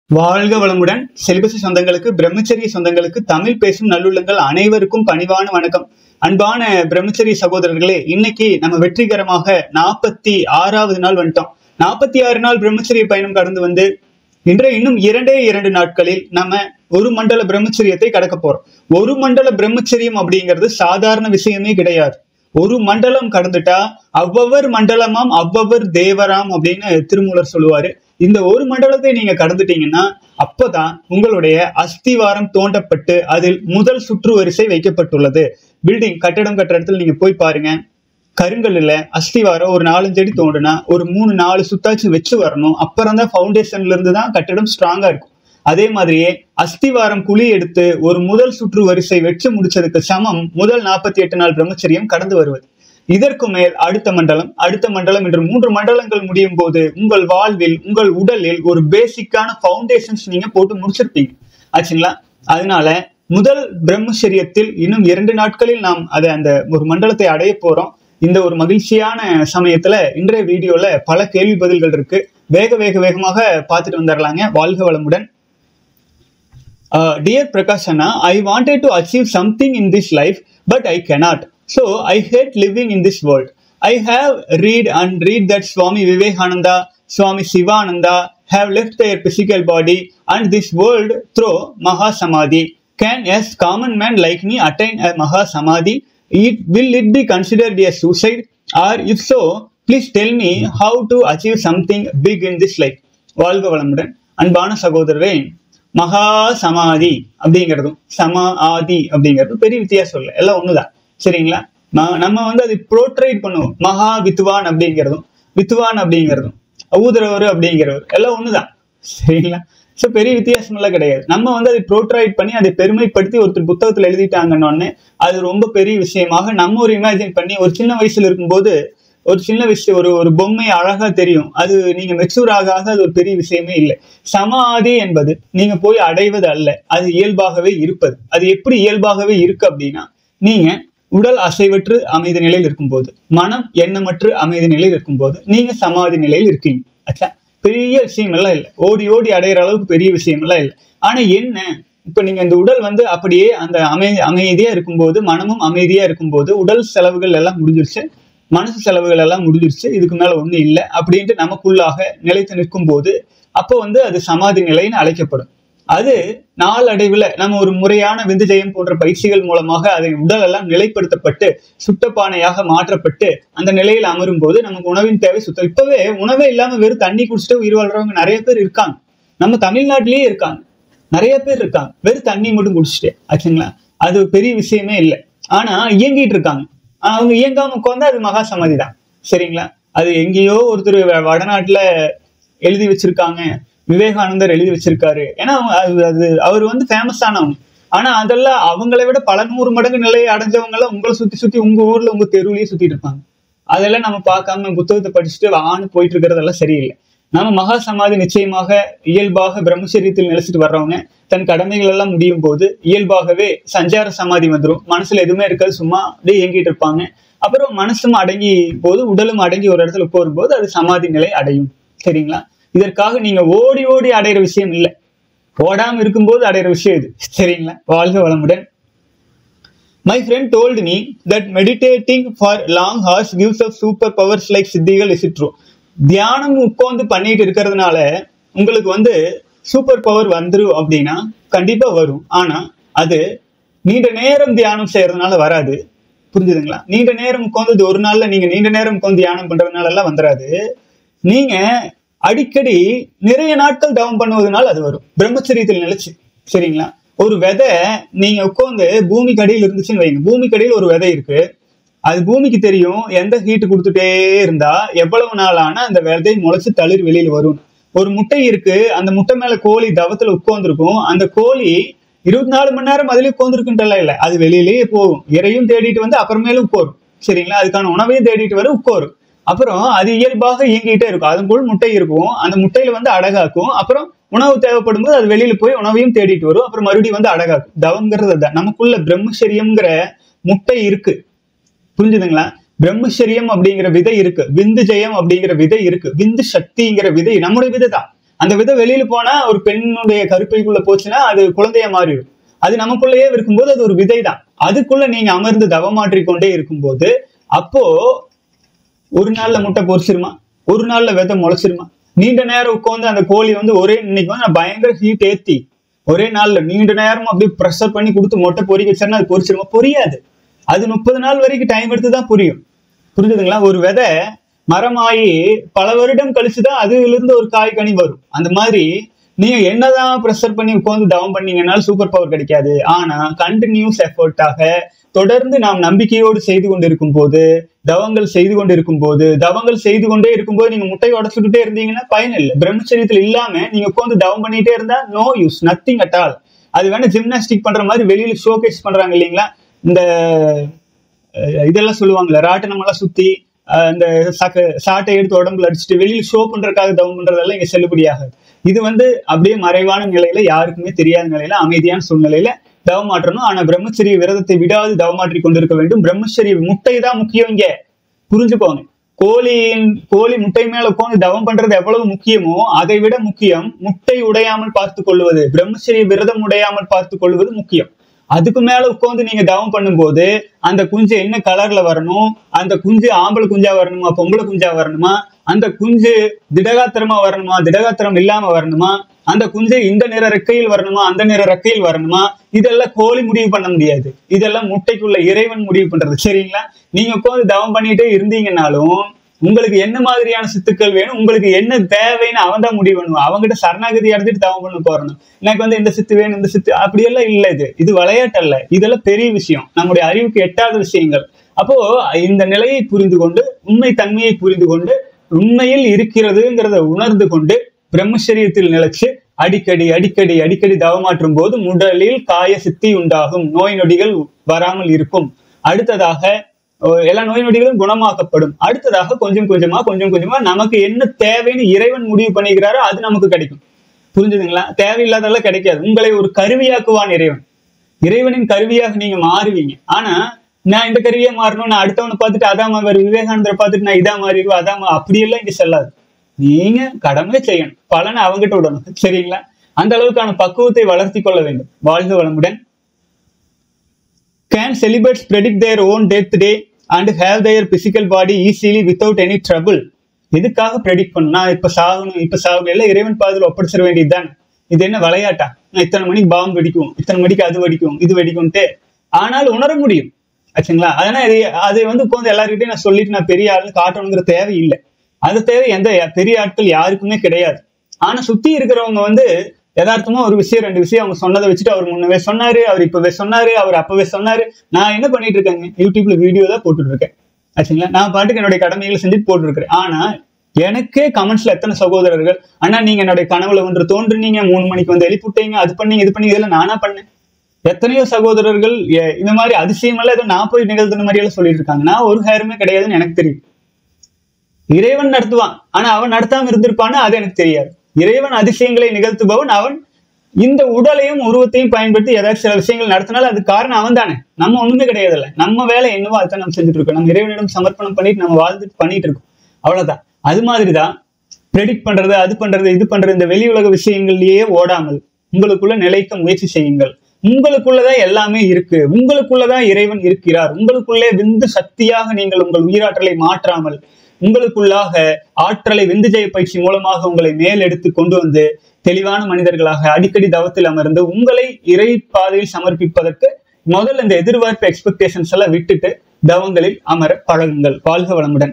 வாழ்க வளமுடன் செலிபசி சொந்தங்களுக்கு பிரம்மச்சரிய சொந்தங்களுக்கு தமிழ் பேசும் நல்லுள்ளங்கள் அனைவருக்கும் பணிவான வணக்கம் அன்பான பிரம்மச்சரிய சகோதரர்களே இன்னைக்கு நம்ம வெற்றிகரமாக நாற்பத்தி ஆறாவது நாள் வந்துட்டோம் நாற்பத்தி ஆறு நாள் பிரம்மச்சரிய பயணம் கடந்து வந்து இன்றைய இன்னும் இரண்டே இரண்டு நாட்களில் நம்ம ஒரு மண்டல பிரம்மச்சரியத்தை கடக்க போறோம் ஒரு மண்டல பிரம்மச்சரியம் அப்படிங்கிறது சாதாரண விஷயமே கிடையாது ஒரு மண்டலம் கடந்துட்டா அவ்வவர் மண்டலமாம் அவ்வவர் தேவராம் அப்படின்னு திருமூலர் சொல்லுவாரு இந்த ஒரு மண்டலத்தை நீங்க கடந்துட்டீங்கன்னா அப்பதான் உங்களுடைய அஸ்திவாரம் தோண்டப்பட்டு அதில் முதல் சுற்று வரிசை வைக்கப்பட்டுள்ளது பில்டிங் கட்டடம் கட்டுற இடத்துல நீங்க போய் பாருங்க கருங்கல்ல அஸ்திவாரம் ஒரு நாலஞ்சு அடி தோண்டுனா ஒரு மூணு நாலு சுத்தாச்சு வச்சு வரணும் அப்புறம் தான் ஃபவுண்டேஷன்ல இருந்து தான் கட்டடம் ஸ்ட்ராங்கா இருக்கும் அதே மாதிரியே அஸ்திவாரம் குழி எடுத்து ஒரு முதல் சுற்று வரிசை வெற்றி முடிச்சதுக்கு சமம் முதல் நாற்பத்தி எட்டு நாள் பிரம்மச்சரியம் கடந்து வருவது இதற்கு மேல் அடுத்த மண்டலம் அடுத்த மண்டலம் என்று மூன்று மண்டலங்கள் முடியும் போது உங்கள் வாழ்வில் உங்கள் உடலில் ஒரு பேசிக்கான ஃபவுண்டேஷன்ஸ் நீங்க போட்டு முடிச்சிருப்பீங்க ஆச்சுங்களா அதனால முதல் பிரம்மச்சரியத்தில் இன்னும் இரண்டு நாட்களில் நாம் அதை அந்த ஒரு மண்டலத்தை அடைய போறோம் இந்த ஒரு மகிழ்ச்சியான சமயத்துல இன்றைய வீடியோல பல கேள்வி பதில்கள் இருக்கு வேக வேக வேகமாக பார்த்துட்டு வந்துடலாங்க வாழ்க வளமுடன் டியர் பிரகாஷ் அண்ணா I wanted to achieve something in this life but I cannot so I hate living in this world I have read and read that Swami Vivekananda Swami Sivananda have left their physical body and this world through Mahasamadhi. Can a common man like me attain a Mahasamadhi? It, will it be considered a suicide? Or if so, please tell me how to achieve something big in this life. வாழ்க வளமுடன் அன்பான சகோதரரே மகா சமாதி அப்படிங்கிறதும் சமா ஆதி அப்படிங்கிறதும் பெரிய வித்தியாசம் இல்லை எல்லாம் ஒண்ணுதான் சரிங்களா ம- நம்ம வந்து அதை ப்ரோட்ரேட் பண்ணுவோம் மகா வித்துவான் அப்படிங்கிறதும் வித்துவான் அப்படிங்கிறதும் ஊதுறவர் அப்படிங்கிறவர் எல்லாம் ஒண்ணுதான் சரிங்களா ஸோ பெரிய வித்தியாசம் எல்லாம் கிடையாது நம்ம வந்து அதை ப்ரோட்ரைட் பண்ணி அதை பெருமைப்படுத்தி ஒருத்தர் புத்தகத்துல எழுதிட்டாங்கன்னொன்னே அது ரொம்ப பெரிய விஷயமாக நம்ம ஒரு இமேஜின் பண்ணி ஒரு சின்ன வயசுல இருக்கும்போது ஒரு சின்ன விஷயம் ஒரு ஒரு பொம்மை அழகா தெரியும் அது நீங்க மெச்சூர் ஆக ஆக அது ஒரு பெரிய விஷயமே இல்லை சமாதி என்பது நீங்க போய் அடைவது அல்ல அது இயல்பாகவே இருப்பது அது எப்படி இயல்பாகவே இருக்கு அப்படின்னா நீங்க உடல் அசைவற்று அமைதி நிலையில் இருக்கும்போது மனம் எண்ணமற்று அமைதி நிலையில் இருக்கும்போது நீங்க சமாதி நிலையில் இருக்கீங்க ஆச்சா பெரிய விஷயம் எல்லாம் இல்லை ஓடி ஓடி அடையிற அளவுக்கு பெரிய விஷயம் எல்லாம் இல்லை ஆனா என்ன இப்ப நீங்க இந்த உடல் வந்து அப்படியே அந்த அமை அமைதியா இருக்கும்போது மனமும் அமைதியா இருக்கும்போது உடல் செலவுகள் எல்லாம் முடிஞ்சிருச்சு மனசு செலவுகள் எல்லாம் முடிஞ்சிருச்சு இதுக்கு மேல ஒண்ணும் இல்லை அப்படின்ட்டு நமக்குள்ளாக நிலைத்து நிற்கும் போது அப்போ வந்து அது சமாதி நிலைன்னு அழைக்கப்படும் அது நாளடைவுல நம்ம ஒரு முறையான விந்துஜயம் போன்ற பயிற்சிகள் மூலமாக அதை உடல் எல்லாம் நிலைப்படுத்தப்பட்டு சுட்டப்பானையாக மாற்றப்பட்டு அந்த நிலையில் அமரும் போது நமக்கு உணவின் தேவை சுத்தம் இப்பவே உணவே இல்லாம வெறும் தண்ணி குடிச்சிட்டு உயிர் வாழ்றவங்க நிறைய பேர் இருக்காங்க நம்ம தமிழ்நாட்டிலேயே இருக்காங்க நிறைய பேர் இருக்காங்க வெறும் தண்ணி மட்டும் குடிச்சிட்டு ஆச்சுங்களா அது பெரிய விஷயமே இல்லை ஆனா இயங்கிட்டு இருக்காங்க அவங்க இயங்காம உட்காந்தா அது மகா சமாதி தான் சரிங்களா அது எங்கேயோ ஒருத்தர் வ- வடநாட்டுல எழுதி வச்சிருக்காங்க விவேகானந்தர் எழுதி வச்சிருக்காரு ஏன்னா அவங்க- அது அது அவர் வந்து ஃபேமஸ் ஆனவங்க ஆனா அதெல்லாம் அவங்களை விட பல நூறு மடங்கு நிலையை அடைஞ்சவங்க எல்லாம் உங்களை சுத்தி சுத்தி உங்க ஊர்ல உங்க தெருவுலயே சுத்திட்டு இருப்பாங்க அதெல்லாம் நம்ம பார்க்காம புத்தகத்தை படிச்சுட்டு வான்னு போயிட்டு இருக்கிறதெல்லாம் சரியில்லை நம்ம மகா சமாதி நிச்சயமாக இயல்பாக பிரம்மச்சரியத்தில் நிலைச்சிட்டு வர்றவங்க தன் கடமைகள் எல்லாம் முடியும் போது இயல்பாகவே சஞ்சார சமாதி வந்துடும் மனசுல எதுவுமே இருக்காது சும்மா அப்படியே இயங்கிட்டு இருப்பாங்க அப்புறம் மனசும் அடங்கி போது உடலும் அடங்கி ஒரு இடத்துல போகும்போது அது சமாதி நிலை அடையும் சரிங்களா இதற்காக நீங்க ஓடி ஓடி அடையிற விஷயம் இல்லை ஓடாம இருக்கும்போது அடையிற விஷயம் இது சரிங்களா வாழ்க வளமுடன் My friend told me that meditating for long hours gives us super powers like சித்திகள் is it true? தியானம் உட்கார்ந்து பண்ணிட்டு இருக்கிறதுனால உங்களுக்கு வந்து சூப்பர் பவர் வந்துரும் அப்படின்னா கண்டிப்பா வரும் ஆனா அது நீண்ட நேரம் தியானம் செய்யறதுனால வராது புரிஞ்சுதுங்களா நீண்ட நேரம் உட்கார்ந்து ஒரு நாள்ல நீங்க நீண்ட நேரம் உட்கார்ந்து தியானம் பண்றதுனால எல்லாம் வந்துடாது நீங்க அடிக்கடி நிறைய நாட்கள் தவம் பண்ணுவதனால அது வரும் பிரம்மச்சரியத்தில் நிலைச்சு சரிங்களா ஒரு விதை நீங்க உட்காந்து பூமிக்கு அடியில் இருந்துச்சுன்னு வைங்க பூமிக்கு அடியில் ஒரு விதை இருக்கு அது பூமிக்கு தெரியும் எந்த ஹீட் கொடுத்துட்டே இருந்தா எவ்வளவு நாள் ஆனா அந்த விதை முளைச்சு தளிர் வெளியில வரும் ஒரு முட்டை இருக்கு அந்த முட்டை மேல கோழி தவத்துல உட்கார்ந்துருக்கும் அந்த கோழி இருபத்தி நாலு மணி நேரம் அதுலயே உட்கார்ந்துருக்குன்றல இல்ல அது வெளியிலேயே போகும் இறையும் தேடிட்டு வந்து அப்புறமேலும் உட்காரும் சரிங்களா அதுக்கான உணவையும் தேடிட்டு வர உட்காரும் அப்புறம் அது இயல்பாக இயங்கிட்டே இருக்கும் அதன் முட்டை இருக்கும் அந்த முட்டையில வந்து அடகாக்கும் அப்புறம் உணவு தேவைப்படும் போது அது வெளியில போய் உணவையும் தேடிட்டு வரும் அப்புறம் மறுபடியும் வந்து அடகாக்கும் தவங்கிறது அதுதான் நமக்குள்ள பிரம்மச்சரியம்ங்கிற முட்டை இருக்கு புரிஞ்சுதுங்களா பிரம்மச்சரியம் அப்படிங்கிற விதை இருக்கு விந்து ஜெயம் அப்படிங்கிற விதை இருக்கு விந்து சக்திங்கிற விதை நம்முடைய விதை தான் அந்த விதை வெளியில போனா ஒரு பெண்ணுடைய கருப்பைக்குள்ள போச்சுன்னா அது குழந்தையா மாறிடும் அது நமக்குள்ளேயே இருக்கும்போது அது ஒரு விதை தான் அதுக்குள்ள நீங்க அமர்ந்து தவமாற்றிக் கொண்டே இருக்கும்போது அப்போ ஒரு நாள்ல முட்டை பொரிச்சிருமா ஒரு நாள்ல விதை முளைச்சிருமா நீண்ட நேரம் உட்காந்து அந்த கோழி வந்து ஒரே இன்னைக்கு வந்து நான் பயங்கர ஹீட் ஏத்தி ஒரே நாள்ல நீண்ட நேரம் அப்படியே ப்ரெஷர் பண்ணி கொடுத்து முட்டை பொறிக்க வச்சா அது பொரிச்சிருமா பொரியாது அது முப்பது நாள் வரைக்கும் டைம் எடுத்து தான் புரியும் புரிஞ்சுதுங்களா ஒரு விதை மரமாயி பல வருடம் கழிச்சுதான் அதுல இருந்து ஒரு காய் கனி வரும் அந்த மாதிரி நீங்க என்னதான் ப்ரெஷர் பண்ணி உட்காந்து தவம் பண்ணீங்கன்னாலும் சூப்பர் பவர் கிடைக்காது ஆனா கண்டினியூஸ் எஃபர்ட்டாக தொடர்ந்து நாம் நம்பிக்கையோடு செய்து கொண்டிருக்கும் போது தவங்கள் செய்து கொண்டு இருக்கும் போது தவங்கள் செய்து கொண்டே இருக்கும்போது நீங்க முட்டையை உடச்சுக்கிட்டே இருந்தீங்கன்னா பயன் இல்லை பிரம்மச்சரியத்தில் இல்லாம நீங்க உட்காந்து தவம் பண்ணிட்டே இருந்தா no use nothing at all அது வேணா ஜிம்னாஸ்டிக் பண்ற மாதிரி வெளியில ஷோகேஸ் பண்றாங்க இல்லைங்களா இந்த அஹ், இதெல்லாம் சொல்லுவாங்கல்ல ராட்டனம் எல்லாம் சுத்தி அஹ், இந்த சாக்க சாட்டை எடுத்து உடம்புல அடிச்சுட்டு வெளியில ஷோ பண்றதுக்காக தவம் பண்றதெல்லாம் இங்க செல்லுபடியாகாது இது வந்து அப்படியே மறைவான நிலையில யாருக்குமே தெரியாத நிலையில அமைதியான சூழ்நிலையில தவமாற்றணும் ஆனா பிரம்மச்சரிய விரதத்தை விடாது தவமாற்றி கொண்டிருக்க வேண்டும் பிரம்மச்சரிய முட்டை தான் முக்கியம் இங்க புரிஞ்சுக்கோங்க கோழியின் கோழி முட்டை மேல உட்காந்து தவம் பண்றது எவ்வளவு முக்கியமோ அதை விட முக்கியம் முட்டை உடையாமல் பார்த்து கொள்வது பிரம்மச்சரிய விரதம் உடையாமல் பார்த்து கொள்வது முக்கியம் அதுக்கு மேல உட்காந்து நீங்க தவம் பண்ணும்போது அந்த குஞ்சு என்ன கலர்ல வரணும் அந்த குஞ்சு ஆம்பளை குஞ்சா வரணுமா பொம்பளை குஞ்சா வரணுமா அந்த குஞ்சு திடகாத்திரமா வரணுமா திடகாத்திரம் இல்லாம வரணுமா அந்த குஞ்சு இந்த நிற ரெக்கையில் வரணுமா அந்த நிற ரெக்கையில் வரணுமா இதெல்லாம் கோழி முடிவு பண்ண முடியாது இதெல்லாம் முட்டைக்குள்ள இறைவன் முடிவு பண்றது சரிங்களா நீங்க உட்காந்து தவம் பண்ணிட்டே இருந்தீங்கன்னாலும் உங்களுக்கு என்ன மாதிரியான சித்துக்கள் வேணும் உங்களுக்கு என்ன தேவைன்னு அவன் தான் முடிவு பண்ணுவான் அவங்ககிட்ட சரணாகதி அடைஞ்சிட்டு தவம் பண்ண போறணும் எனக்கு வந்து இந்த சித்து வேணும் இந்த சித்து அப்படியெல்லாம் இல்லை இது இது விளையாட்டு அல்ல இதெல்லாம் பெரிய விஷயம் நம்முடைய அறிவுக்கு எட்டாத விஷயங்கள் அப்போ இந்த நிலையை புரிந்து கொண்டு உண்மை தன்மையை புரிந்து கொண்டு உண்மையில் இருக்கிறதுங்கிறத உணர்ந்து கொண்டு பிரம்மச்சரியத்தில் நிலைச்சு அடிக்கடி அடிக்கடி அடிக்கடி தவமாற்றும் போது உடலில் காய சித்தி உண்டாகும் நோய் நொடிகள் வராமல் இருக்கும் அடுத்ததாக அஹ், எல்லா நோய் நொடிகளும் குணமாக்கப்படும் அடுத்ததாக கொஞ்சம் கொஞ்சமா கொஞ்சம் கொஞ்சமா நமக்கு என்ன தேவைன்னு இறைவன் முடிவு பண்ணிக்கிறாரோ அது நமக்கு கிடைக்கும் புரிஞ்சுதுங்களா தேவையில்லாதெல்லாம் கிடைக்காது உங்களை ஒரு கருவியாக்குவான் இறைவன் இறைவனின் கருவியாக நீங்க மாறுவீங்க ஆனா நான் இந்த கருவியா மாறணும் நான் அடுத்தவனை பார்த்துட்டு அதான் மாதிரி விவேகானந்தரை பார்த்துட்டு நான் இதா மாறிடுவேன் அதான் மா- அப்படியெல்லாம் இங்க செல்லாது நீங்க கடமை செய்யணும் பலனை அவங்ககிட்ட விடணும் சரிங்களா அந்த அளவுக்கான பக்குவத்தை வளர்த்தி கொள்ள வேண்டும் வாழ்க வளமுடன் Can celibates predict their own death day and have their physical body easily without any trouble? எதுக்காக ப்ரெடிக்ட் பண்ணணும் நான் இப்ப சாகணும் இப்ப சாகணும் எல்லாம் இறைவன் பாதையில் ஒப்படைச்சிட வேண்டியதுதானே இது என்ன விளையாட்டா நான் இத்தனை மணிக்கு பாம்பு வெடிக்கும் இத்தனை மணிக்கு அது வெடிக்கும் இது வெடிக்கும்ட்டு ஆனால் உணர முடியும் ஆச்சுங்களா அதனால இது அதை வந்து உட்காந்து எல்லாருக்கிட்டையும் நான் சொல்லிட்டு நான் பெரிய ஆளுன்னு காட்டணுங்கிற தேவை இல்லை அந்த தேவை எந்த பெரிய ஆட்கள் யாருக்குமே கிடையாது ஆனா சுத்தி இருக்கிறவங்க வந்து யதார்த்தமா ஒரு விஷயம் ரெண்டு விஷயம் அவங்க சொன்னதை வச்சுட்டு அவர் முன்னவே சொன்னாரு அவர் இப்பவே சொன்னாரு அவர் அப்பவே சொன்னாரு நான் என்ன பண்ணிட்டு இருக்கேங்க யூடியூப்ல வீடியோ தான் போட்டுட்டு இருக்கேன் ஆச்சுங்களா நான் பாட்டுக்கு என்னுடைய கடமைகளை செஞ்சுட்டு போட்டுருக்கிறேன் ஆனா எனக்கே கமெண்ட்ஸ்ல எத்தனை சகோதரர்கள் அண்ணா நீங்க என்னுடைய கனவுல ஒன்று தோன்றுனீங்க மூணு மணிக்கு வந்து எழுப்பிவிட்டீங்க அது பண்ணீங்க இது பண்ணீங்க இதெல்லாம் நானா பண்ணேன் எத்தனையோ சகோதரர்கள் எ- இந்த மாதிரி அதிசயமெல்லாம் ஏதோ நான் போய் நிகழ்த்தின மாதிரி எல்லாம் சொல்லிட்டு இருக்காங்க நான் ஒரு ஹேருமே கிடையாதுன்னு எனக்கு தெரியும் இறைவன் நடத்துவான் ஆனா அவன் நடத்தாம இருந்திருப்பான்னு அது எனக்கு தெரியாது இறைவன் அதிசயங்களை நிகழ்த்துபவன் அவன் இந்த உடலையும் உருவத்தையும் பயன்படுத்தி ஏதாச்சும் சில விஷயங்கள் நடத்தினாலும் அது காரணம் அவன் தானே நம்ம ஒண்ணுமே கிடையாதுல்ல நம்ம வேலை என்னவோ அதுதான் நம்ம செஞ்சுட்டு இருக்கோம் நம்ம இறைவனிடம் சமர்ப்பணம் பண்ணிட்டு நம்ம வாழ்ந்துட்டு பண்ணிட்டு இருக்கோம் அவ்வளவுதான் அது மாதிரிதான் ப்ரெடிக்ட் பண்றது அது பண்றது இது பண்றது இந்த வெளி உலக விஷயங்கள்லயே ஓடாமல் உங்களுக்குள்ள நிலைக்க முயற்சி செய்யுங்கள் உங்களுக்குள்ளதான் எல்லாமே இருக்கு உங்களுக்குள்ளதான் இறைவன் இருக்கிறார் உங்களுக்குள்ளே விந்து சக்தியாக நீங்கள் உங்கள் உயிராற்றலை மாற்றாமல் உங்களுக்குள்ளாக ஆற்றலை விந்து ஜெய பயிற்சி மூலமாக உங்களை மேலெடுத்து கொண்டு வந்து தெளிவான மனிதர்களாக அடிக்கடி தவத்தில் அமர்ந்து உங்களை இறை பாதையில் சமர்ப்பிப்பதற்கு முதல்ல இந்த எதிர்பார்ப்பு எக்ஸ்பெக்டேஷன்ஸ் எல்லாம் விட்டுட்டு தவங்களில் அமர பழகுங்கள் வாழ்க வளமுடன்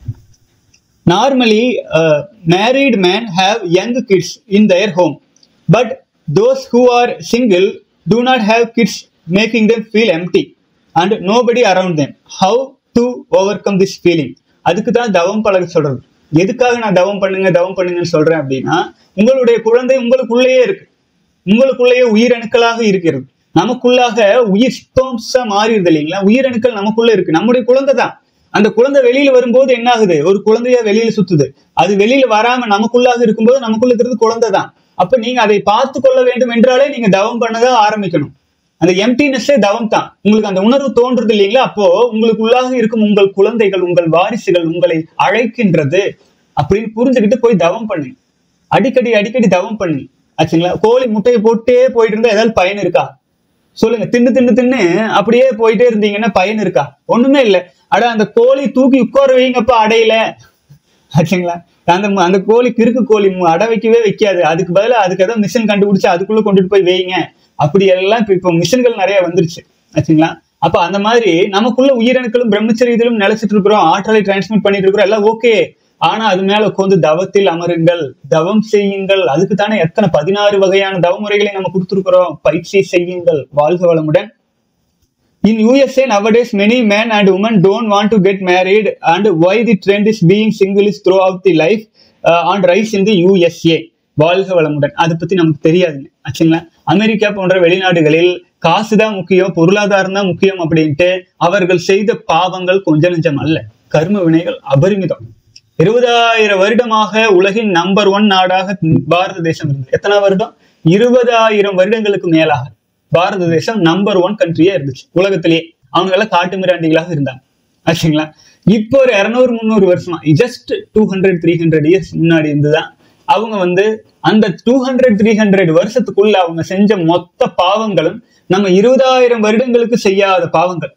Normally, uh, married men have young kids in their home, but those who are single do not have kids, making them feel empty and nobody around them. How to overcome this feeling? அதுக்கு தான் தவம் பழக சொல்றது எதுக்காக நான் தவம் பண்ணுங்க தவம் பண்ணுங்கன்னு சொல்றேன் அப்படின்னா உங்களுடைய குழந்தை உங்களுக்குள்ளேயே இருக்கு உங்களுக்குள்ளேயே உயிரணுக்களாக இருக்கிறது நமக்குள்ளாக உயிர் ஸ்போம்ஸா மாறிடுது இல்லைங்களா உயிரணுக்கள் நமக்குள்ள இருக்கு நம்முடைய குழந்தை தான் அந்த குழந்தை வெளியில வரும்போது என்ன ஆகுது ஒரு குழந்தையா வெளியில சுத்துது அது வெளியில வராம நமக்குள்ளாக இருக்கும்போது நமக்குள்ள இருக்கிறது குழந்தை தான் அப்ப நீங்க அதை பார்த்து கொள்ள வேண்டும் என்றாலே நீங்க தவம் பண்ணதா ஆரம்பிக்கணும் அந்த எம்டினஸ்ஸே தவம் தான் உங்களுக்கு அந்த உணர்வு தோன்றது இல்லைங்களா அப்போ உங்களுக்குள்ளாக இருக்கும் உங்கள் குழந்தைகள் உங்கள் வாரிசுகள் உங்களை அழைக்கின்றது அப்படின்னு புரிஞ்சுக்கிட்டு போய் தவம் பண்ணுங்க அடிக்கடி அடிக்கடி தவம் பண்ணி ஆச்சுங்களா கோழி முட்டையை போட்டே போயிட்டு இருந்தா ஏதாவது பயன் இருக்கா சொல்லுங்க தின்னு தின்னு தின்னு அப்படியே போயிட்டே இருந்தீங்கன்னா பயன் இருக்கா ஒண்ணுமே இல்லை அட அந்த கோழி தூக்கி உட்கார வைங்கப்பா அடையில ஆச்சுங்களா அந்த ம- அந்த கோழி கிறுக்கு கோழி மு- அடை வைக்கவே வைக்காது அதுக்கு பதிலா அதுக்கு ஏதாவது மிஷின் கண்டுபிடிச்சு அதுக்குள்ள கொண்டுட்டு போய் வைங்க அப்படி எல்லாம் இப்ப இப்போ மிஷின்கள் நிறைய வந்துருச்சு ஆச்சுங்களா அப்ப அந்த மாதிரி நமக்குள்ள உயிரணுக்களும் பிரம்மச்சரியத்திலும் நிலைச்சிட்டு இருக்கிறோம் ஆற்றலை டிரான்ஸ்மிட் பண்ணிட்டு இருக்கிறோம் எல்லாம் ஓகே ஆனா அது மேல உட்காந்து தவத்தில் அமருங்கள் தவம் செய்யுங்கள் அதுக்கு தானே எத்தனை பதினாறு வகையான தவ முறைகளை நம்ம கொடுத்துருக்கிறோம் பயிற்சி செய்யுங்கள் வாழ்க வளமுடன் In USA nowadays, many men and women don't want to get married, and why the trend is being single is throughout the life uh, on rise in the USA. வாழ்க வளமுடன் அதை பத்தி நமக்கு தெரியாதுங்க ஆச்சுங்களா அமெரிக்கா போன்ற வெளிநாடுகளில் காசு தான் முக்கியம் பொருளாதாரம் தான் முக்கியம் அப்படின்ட்டு அவர்கள் செய்த பாவங்கள் கொஞ்ச நெஞ்சம் அல்ல கர்ம வினைகள் அபரிமிதம் இருபதாயிரம் வருடமாக உலகின் நம்பர் ஒன் நாடாக பாரத தேசம் இருந்தது எத்தனை வருடம் இருபதாயிரம் வருடங்களுக்கு மேலாக பாரத தேசம் நம்பர் ஒன் கண்ட்ரியா இருந்துச்சு உலகத்திலேயே அவங்க எல்லாம் காட்டு மிராண்டிகளாக இருந்தாங்க ஆச்சுங்களா இப்போ ஒரு இரநூறு முந்நூறு வருஷமா just two hundred three hundred years முன்னாடி இருந்துதான் அவங்க வந்து அந்த டூ ஹண்ட்ரட் த்ரீ ஹண்ட்ரட் வருஷத்துக்குள்ள அவங்க செஞ்ச மொத்த பாவங்களும் நம்ம இருபதாயிரம் வருடங்களுக்கு செய்யாத பாவங்கள்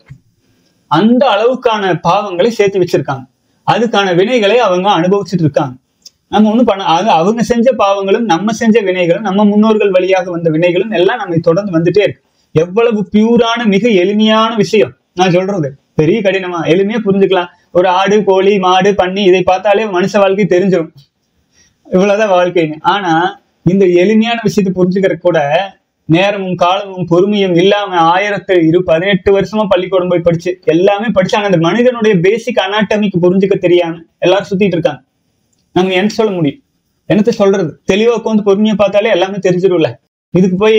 அந்த அளவுக்கான பாவங்களை சேர்த்து வச்சிருக்காங்க அதுக்கான வினைகளை அவங்க அனுபவிச்சுட்டு இருக்காங்க நம்ம ஒண்ணும் பண்ண அது அவங்க செஞ்ச பாவங்களும் நம்ம செஞ்ச வினைகளும் நம்ம முன்னோர்கள் வழியாக வந்த வினைகளும் எல்லாம் நம்மை தொடர்ந்து வந்துட்டே இருக்கு எவ்வளவு பியூரான மிக எளிமையான விஷயம் நான் சொல்றது பெரிய கடினமா எளிமையா புரிஞ்சுக்கலாம் ஒரு ஆடு கோழி மாடு பன்னி இதை பார்த்தாலே மனுஷ வாழ்க்கை தெரிஞ்சிடும் இவ்வளவுதான் வாழ்க்கைன்னு ஆனா இந்த எளிமையான விஷயத்தை புரிஞ்சுக்கிற கூட நேரமும் காலமும் பொறுமையும் இல்லாம ஆயிரத்து இரு பதினெட்டு வருஷமா பள்ளிக்கூடம் போய் படிச்சு எல்லாமே படிச்சாங்க அந்த மனிதனுடைய பேசிக் அனாட்டமிக்கு புரிஞ்சுக்க தெரியாம எல்லாரும் சுத்திட்டு இருக்காங்க நம்ம என்ன சொல்ல முடியும் என்னத்த சொல்றது தெளிவா உட்காந்து பொறுமையா பார்த்தாலே எல்லாமே தெரிஞ்சிடும்ல இதுக்கு போய்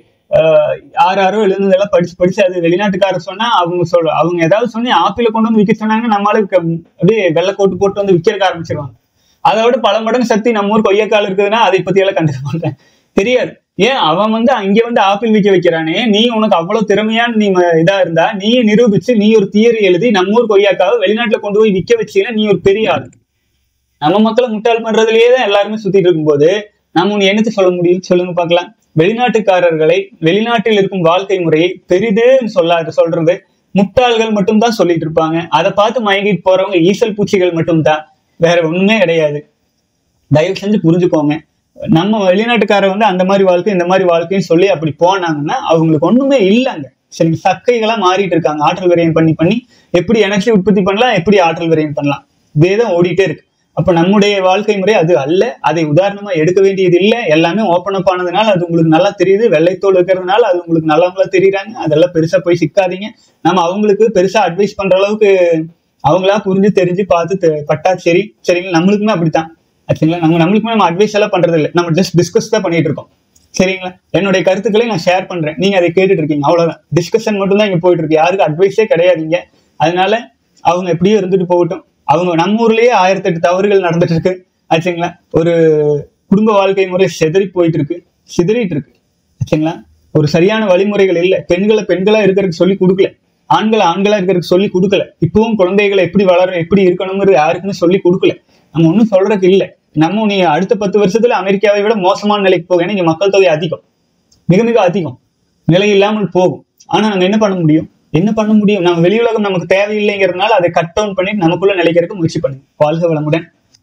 ஆஹ், ஆறு ஆறோ எழுதுனதெல்லாம் படிச்சு படிச்சு அது வெளிநாட்டுக்காரர் சொன்னா அவங்க சொல்ல அவங்க ஏதாவது சொன்னி ஆப்பிள கொண்டு வந்து விற்க சொன்னாங்க நம்மளுக்கு அப்படியே வெள்ளை கோட்டு போட்டு வந்து விற்கிறக்க ஆரம்பிச்சிருவாங்க அதை விட பல மடங்கு சக்தி நம்ம ஊர் கொய்யாக்கால் இருக்குதுன்னா அதை பத்தி எல்லாம் கண்டுக்க மாட்டேன் தெரியாது ஏன் அவன் வந்து அங்க வந்து ஆப்பிள் விற்க வைக்கிறானே நீ உனக்கு அவ்வளவு திறமையான நீ ம- இதா இருந்தா நீ நிரூபிச்சு நீ ஒரு தியரி எழுதி நம்ம ஊர் கொய்யாக்காவை வெளிநாட்டுல கொண்டு போய் விற்க வச்சீங்கன்னா நீ ஒரு பெரிய ஆள் நம்ம மக்களை முட்டாள் பண்றதுலயே தான் எல்லாருமே சுத்திட்டு இருக்கும்போது நம்ம உன்னை என்னத்தை சொல்ல முடியும் சொல்லுங்க பார்க்கலாம் வெளிநாட்டுக்காரர்களை வெளிநாட்டில் இருக்கும் வாழ்க்கை முறையை பெரிதுன்னு சொல்லாது சொல்றது முட்டாள்கள் மட்டும்தான் சொல்லிட்டு இருப்பாங்க அதை பார்த்து மயங்கிட்டு போறவங்க ஈசல் பூச்சிகள் மட்டும்தான் வேற ஒண்ணுமே கிடையாது தயவு செஞ்சு புரிஞ்சுக்கோங்க நம்ம வெளிநாட்டுக்காரர் வந்து அந்த மாதிரி வாழ்க்கை இந்த மாதிரி வாழ்க்கைன்னு சொல்லி அப்படி போனாங்கன்னா அவங்களுக்கு ஒண்ணுமே இல்லைங்க சரி சக்கைகளா மாறிட்டு இருக்காங்க ஆற்றல் விரயம் பண்ணி பண்ணி எப்படி எனர்ஜி உற்பத்தி பண்ணலாம் எப்படி ஆற்றல் விரயம் பண்ணலாம் இதே தான் ஓடிட்டே இருக்கு அப்ப நம்முடைய வாழ்க்கை முறை அது அல்ல அதை உதாரணமா எடுக்க வேண்டியது இல்லை எல்லாமே ஓப்பன் அப் ஆனதுனால அது உங்களுக்கு நல்லா தெரியுது வெள்ளைத்தோல் இருக்கிறதுனால அது உங்களுக்கு நல்லவங்களா தெரியுறாங்க அதெல்லாம் பெருசா போய் சிக்காதீங்க நம்ம அவங்களுக்கு பெருசா அட்வைஸ் பண்ற அளவுக்கு அவங்களா புரிஞ்சு தெரிஞ்சு பார்த்து தெ- பட்டா சரி சரிங்களா நம்மளுக்குமே அப்படித்தான் ஆச்சுங்களா நம்ம நம்மளுக்குமே நம்ம அட்வைஸ் எல்லாம் பண்றது இல்லை நம்ம ஜஸ்ட் டிஸ்கஸ் தான் பண்ணிட்டு இருக்கோம் சரிங்களா என்னுடைய கருத்துக்களை நான் ஷேர் பண்றேன் நீங்க அதை கேட்டுட்டு இருக்கீங்க அவ்வளவுதான் டிஸ்கஷன் மட்டும் தான் இங்க போயிட்டு இருக்கு யாருக்கும் அட்வைஸே கிடையாதுங்க அதனால அவங்க எப்படியோ இருந்துட்டு போகட்டும் அவங்க நம்ம ஊர்லயே ஆயிரத்தி எட்டு தவறுகள் நடந்துட்டு இருக்கு ஆச்சுங்களா ஒரு குடும்ப வாழ்க்கை முறை சிதறி போயிட்டு இருக்கு சிதறிட்டு இருக்கு ஆச்சுங்களா ஒரு சரியான வழிமுறைகள் இல்லை பெண்களை பெண்களா இருக்கிறதுக்கு சொல்லி கொடுக்கல ஆண்களை ஆண்களா இருக்கிறதுக்கு சொல்லி கொடுக்கல இப்பவும் குழந்தைகளை எப்படி வளர எப்படி இருக்கணுங்கிறது யாருக்குமே சொல்லி கொடுக்கல நம்ம ஒன்றும் சொல்றதுக்கு இல்லை நம்ம நீ அடுத்த பத்து வருஷத்துல அமெரிக்காவை விட மோசமான நிலைக்கு போகும் ஏன்னா இங்க மக்கள் தொகை அதிகம் மிக மிக அதிகம் நிலை இல்லாமல் போகும் ஆனா நம்ம என்ன பண்ண முடியும் என்ன பண்ண முடியும் நம்ம வெளி உலகம் நமக்கு தேவையில்லைங்கிறதுனால அதை கட் டவுன் பண்ணி நமக்குள்ள நிலைக்கிறதுக்கு முயற்சி பண்ணுங்க வாழ்க வளமுடன்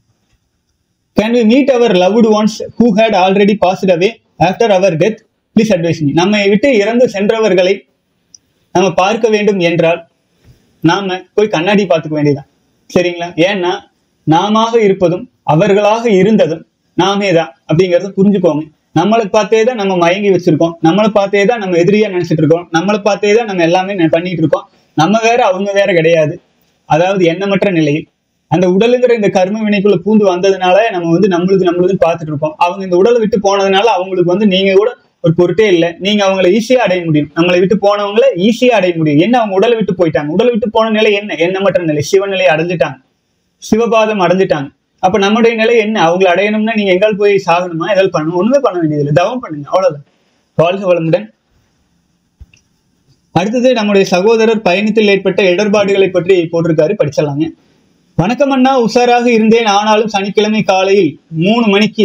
can we meet our loved ones who had already passed away after our death please advise me நம்மை விட்டு இறந்து சென்றவர்களை நம்ம பார்க்க வேண்டும் என்றால் நாம போய் கண்ணாடி பார்த்துக்க வேண்டியதுதான் சரிங்களா ஏன்னா நாம இருப்பதும் அவர்களாக இருந்ததும் நாமே தான் அப்படிங்கறத புரிஞ்சுக்கோங்க நம்மளை பார்த்தே தான் நம்ம மயங்கி வச்சிருக்கோம் நம்மளை பார்த்தே தான் நம்ம எதிரியா நினைச்சிட்டு இருக்கோம் நம்மளை பார்த்தே தான் நம்ம எல்லாமே ந- பண்ணிட்டு இருக்கோம் நம்ம வேற அவங்க வேற கிடையாது அதாவது எண்ணமற்ற நிலையில் அந்த உடலுங்கிற இந்த கர்ம வினைக்குள்ள பூந்து வந்ததுனால நம்ம வந்து நம்மளுக்கு நம்மளுக்குன்னு பார்த்துட்டு இருக்கோம் அவங்க இந்த உடலை விட்டு போனதுனால அவங்களுக்கு வந்து நீங்க கூட ஒரு பொருட்டே இல்லை நீங்க அவங்கள ஈஸியா அடைய முடியும் நம்மளை விட்டு போனவங்கள ஈஸியா அடைய முடியும் என்ன அவங்க உடலை விட்டு போயிட்டாங்க உடலை விட்டு போன நிலை என்ன எண்ணமற்ற நிலை சிவநிலை அடைஞ்சிட்டாங்க சிவபாதம் அடைஞ்சிட்டாங்க அப்ப நம்முடைய நிலை என்ன அவங்களை அடையணும்னா நீங்க எங்கால் போய் சாகணுமா ஏதாவது பண்ணணும் ஒண்ணுமே பண்ண வேண்டியதில்லை தவம் பண்ணுங்க அவ்வளவுதான் வாழ்க வளமுடன் அடுத்தது நம்முடைய சகோதரர் பயணத்தில் ஏற்பட்ட இடர்பாடுகளை பற்றி போட்டிருக்காரு படிச்சிடலாங்க வணக்கம் அண்ணா உஷாராக இருந்தேன் ஆனாலும் சனிக்கிழமை காலையில் மூணு மணிக்கு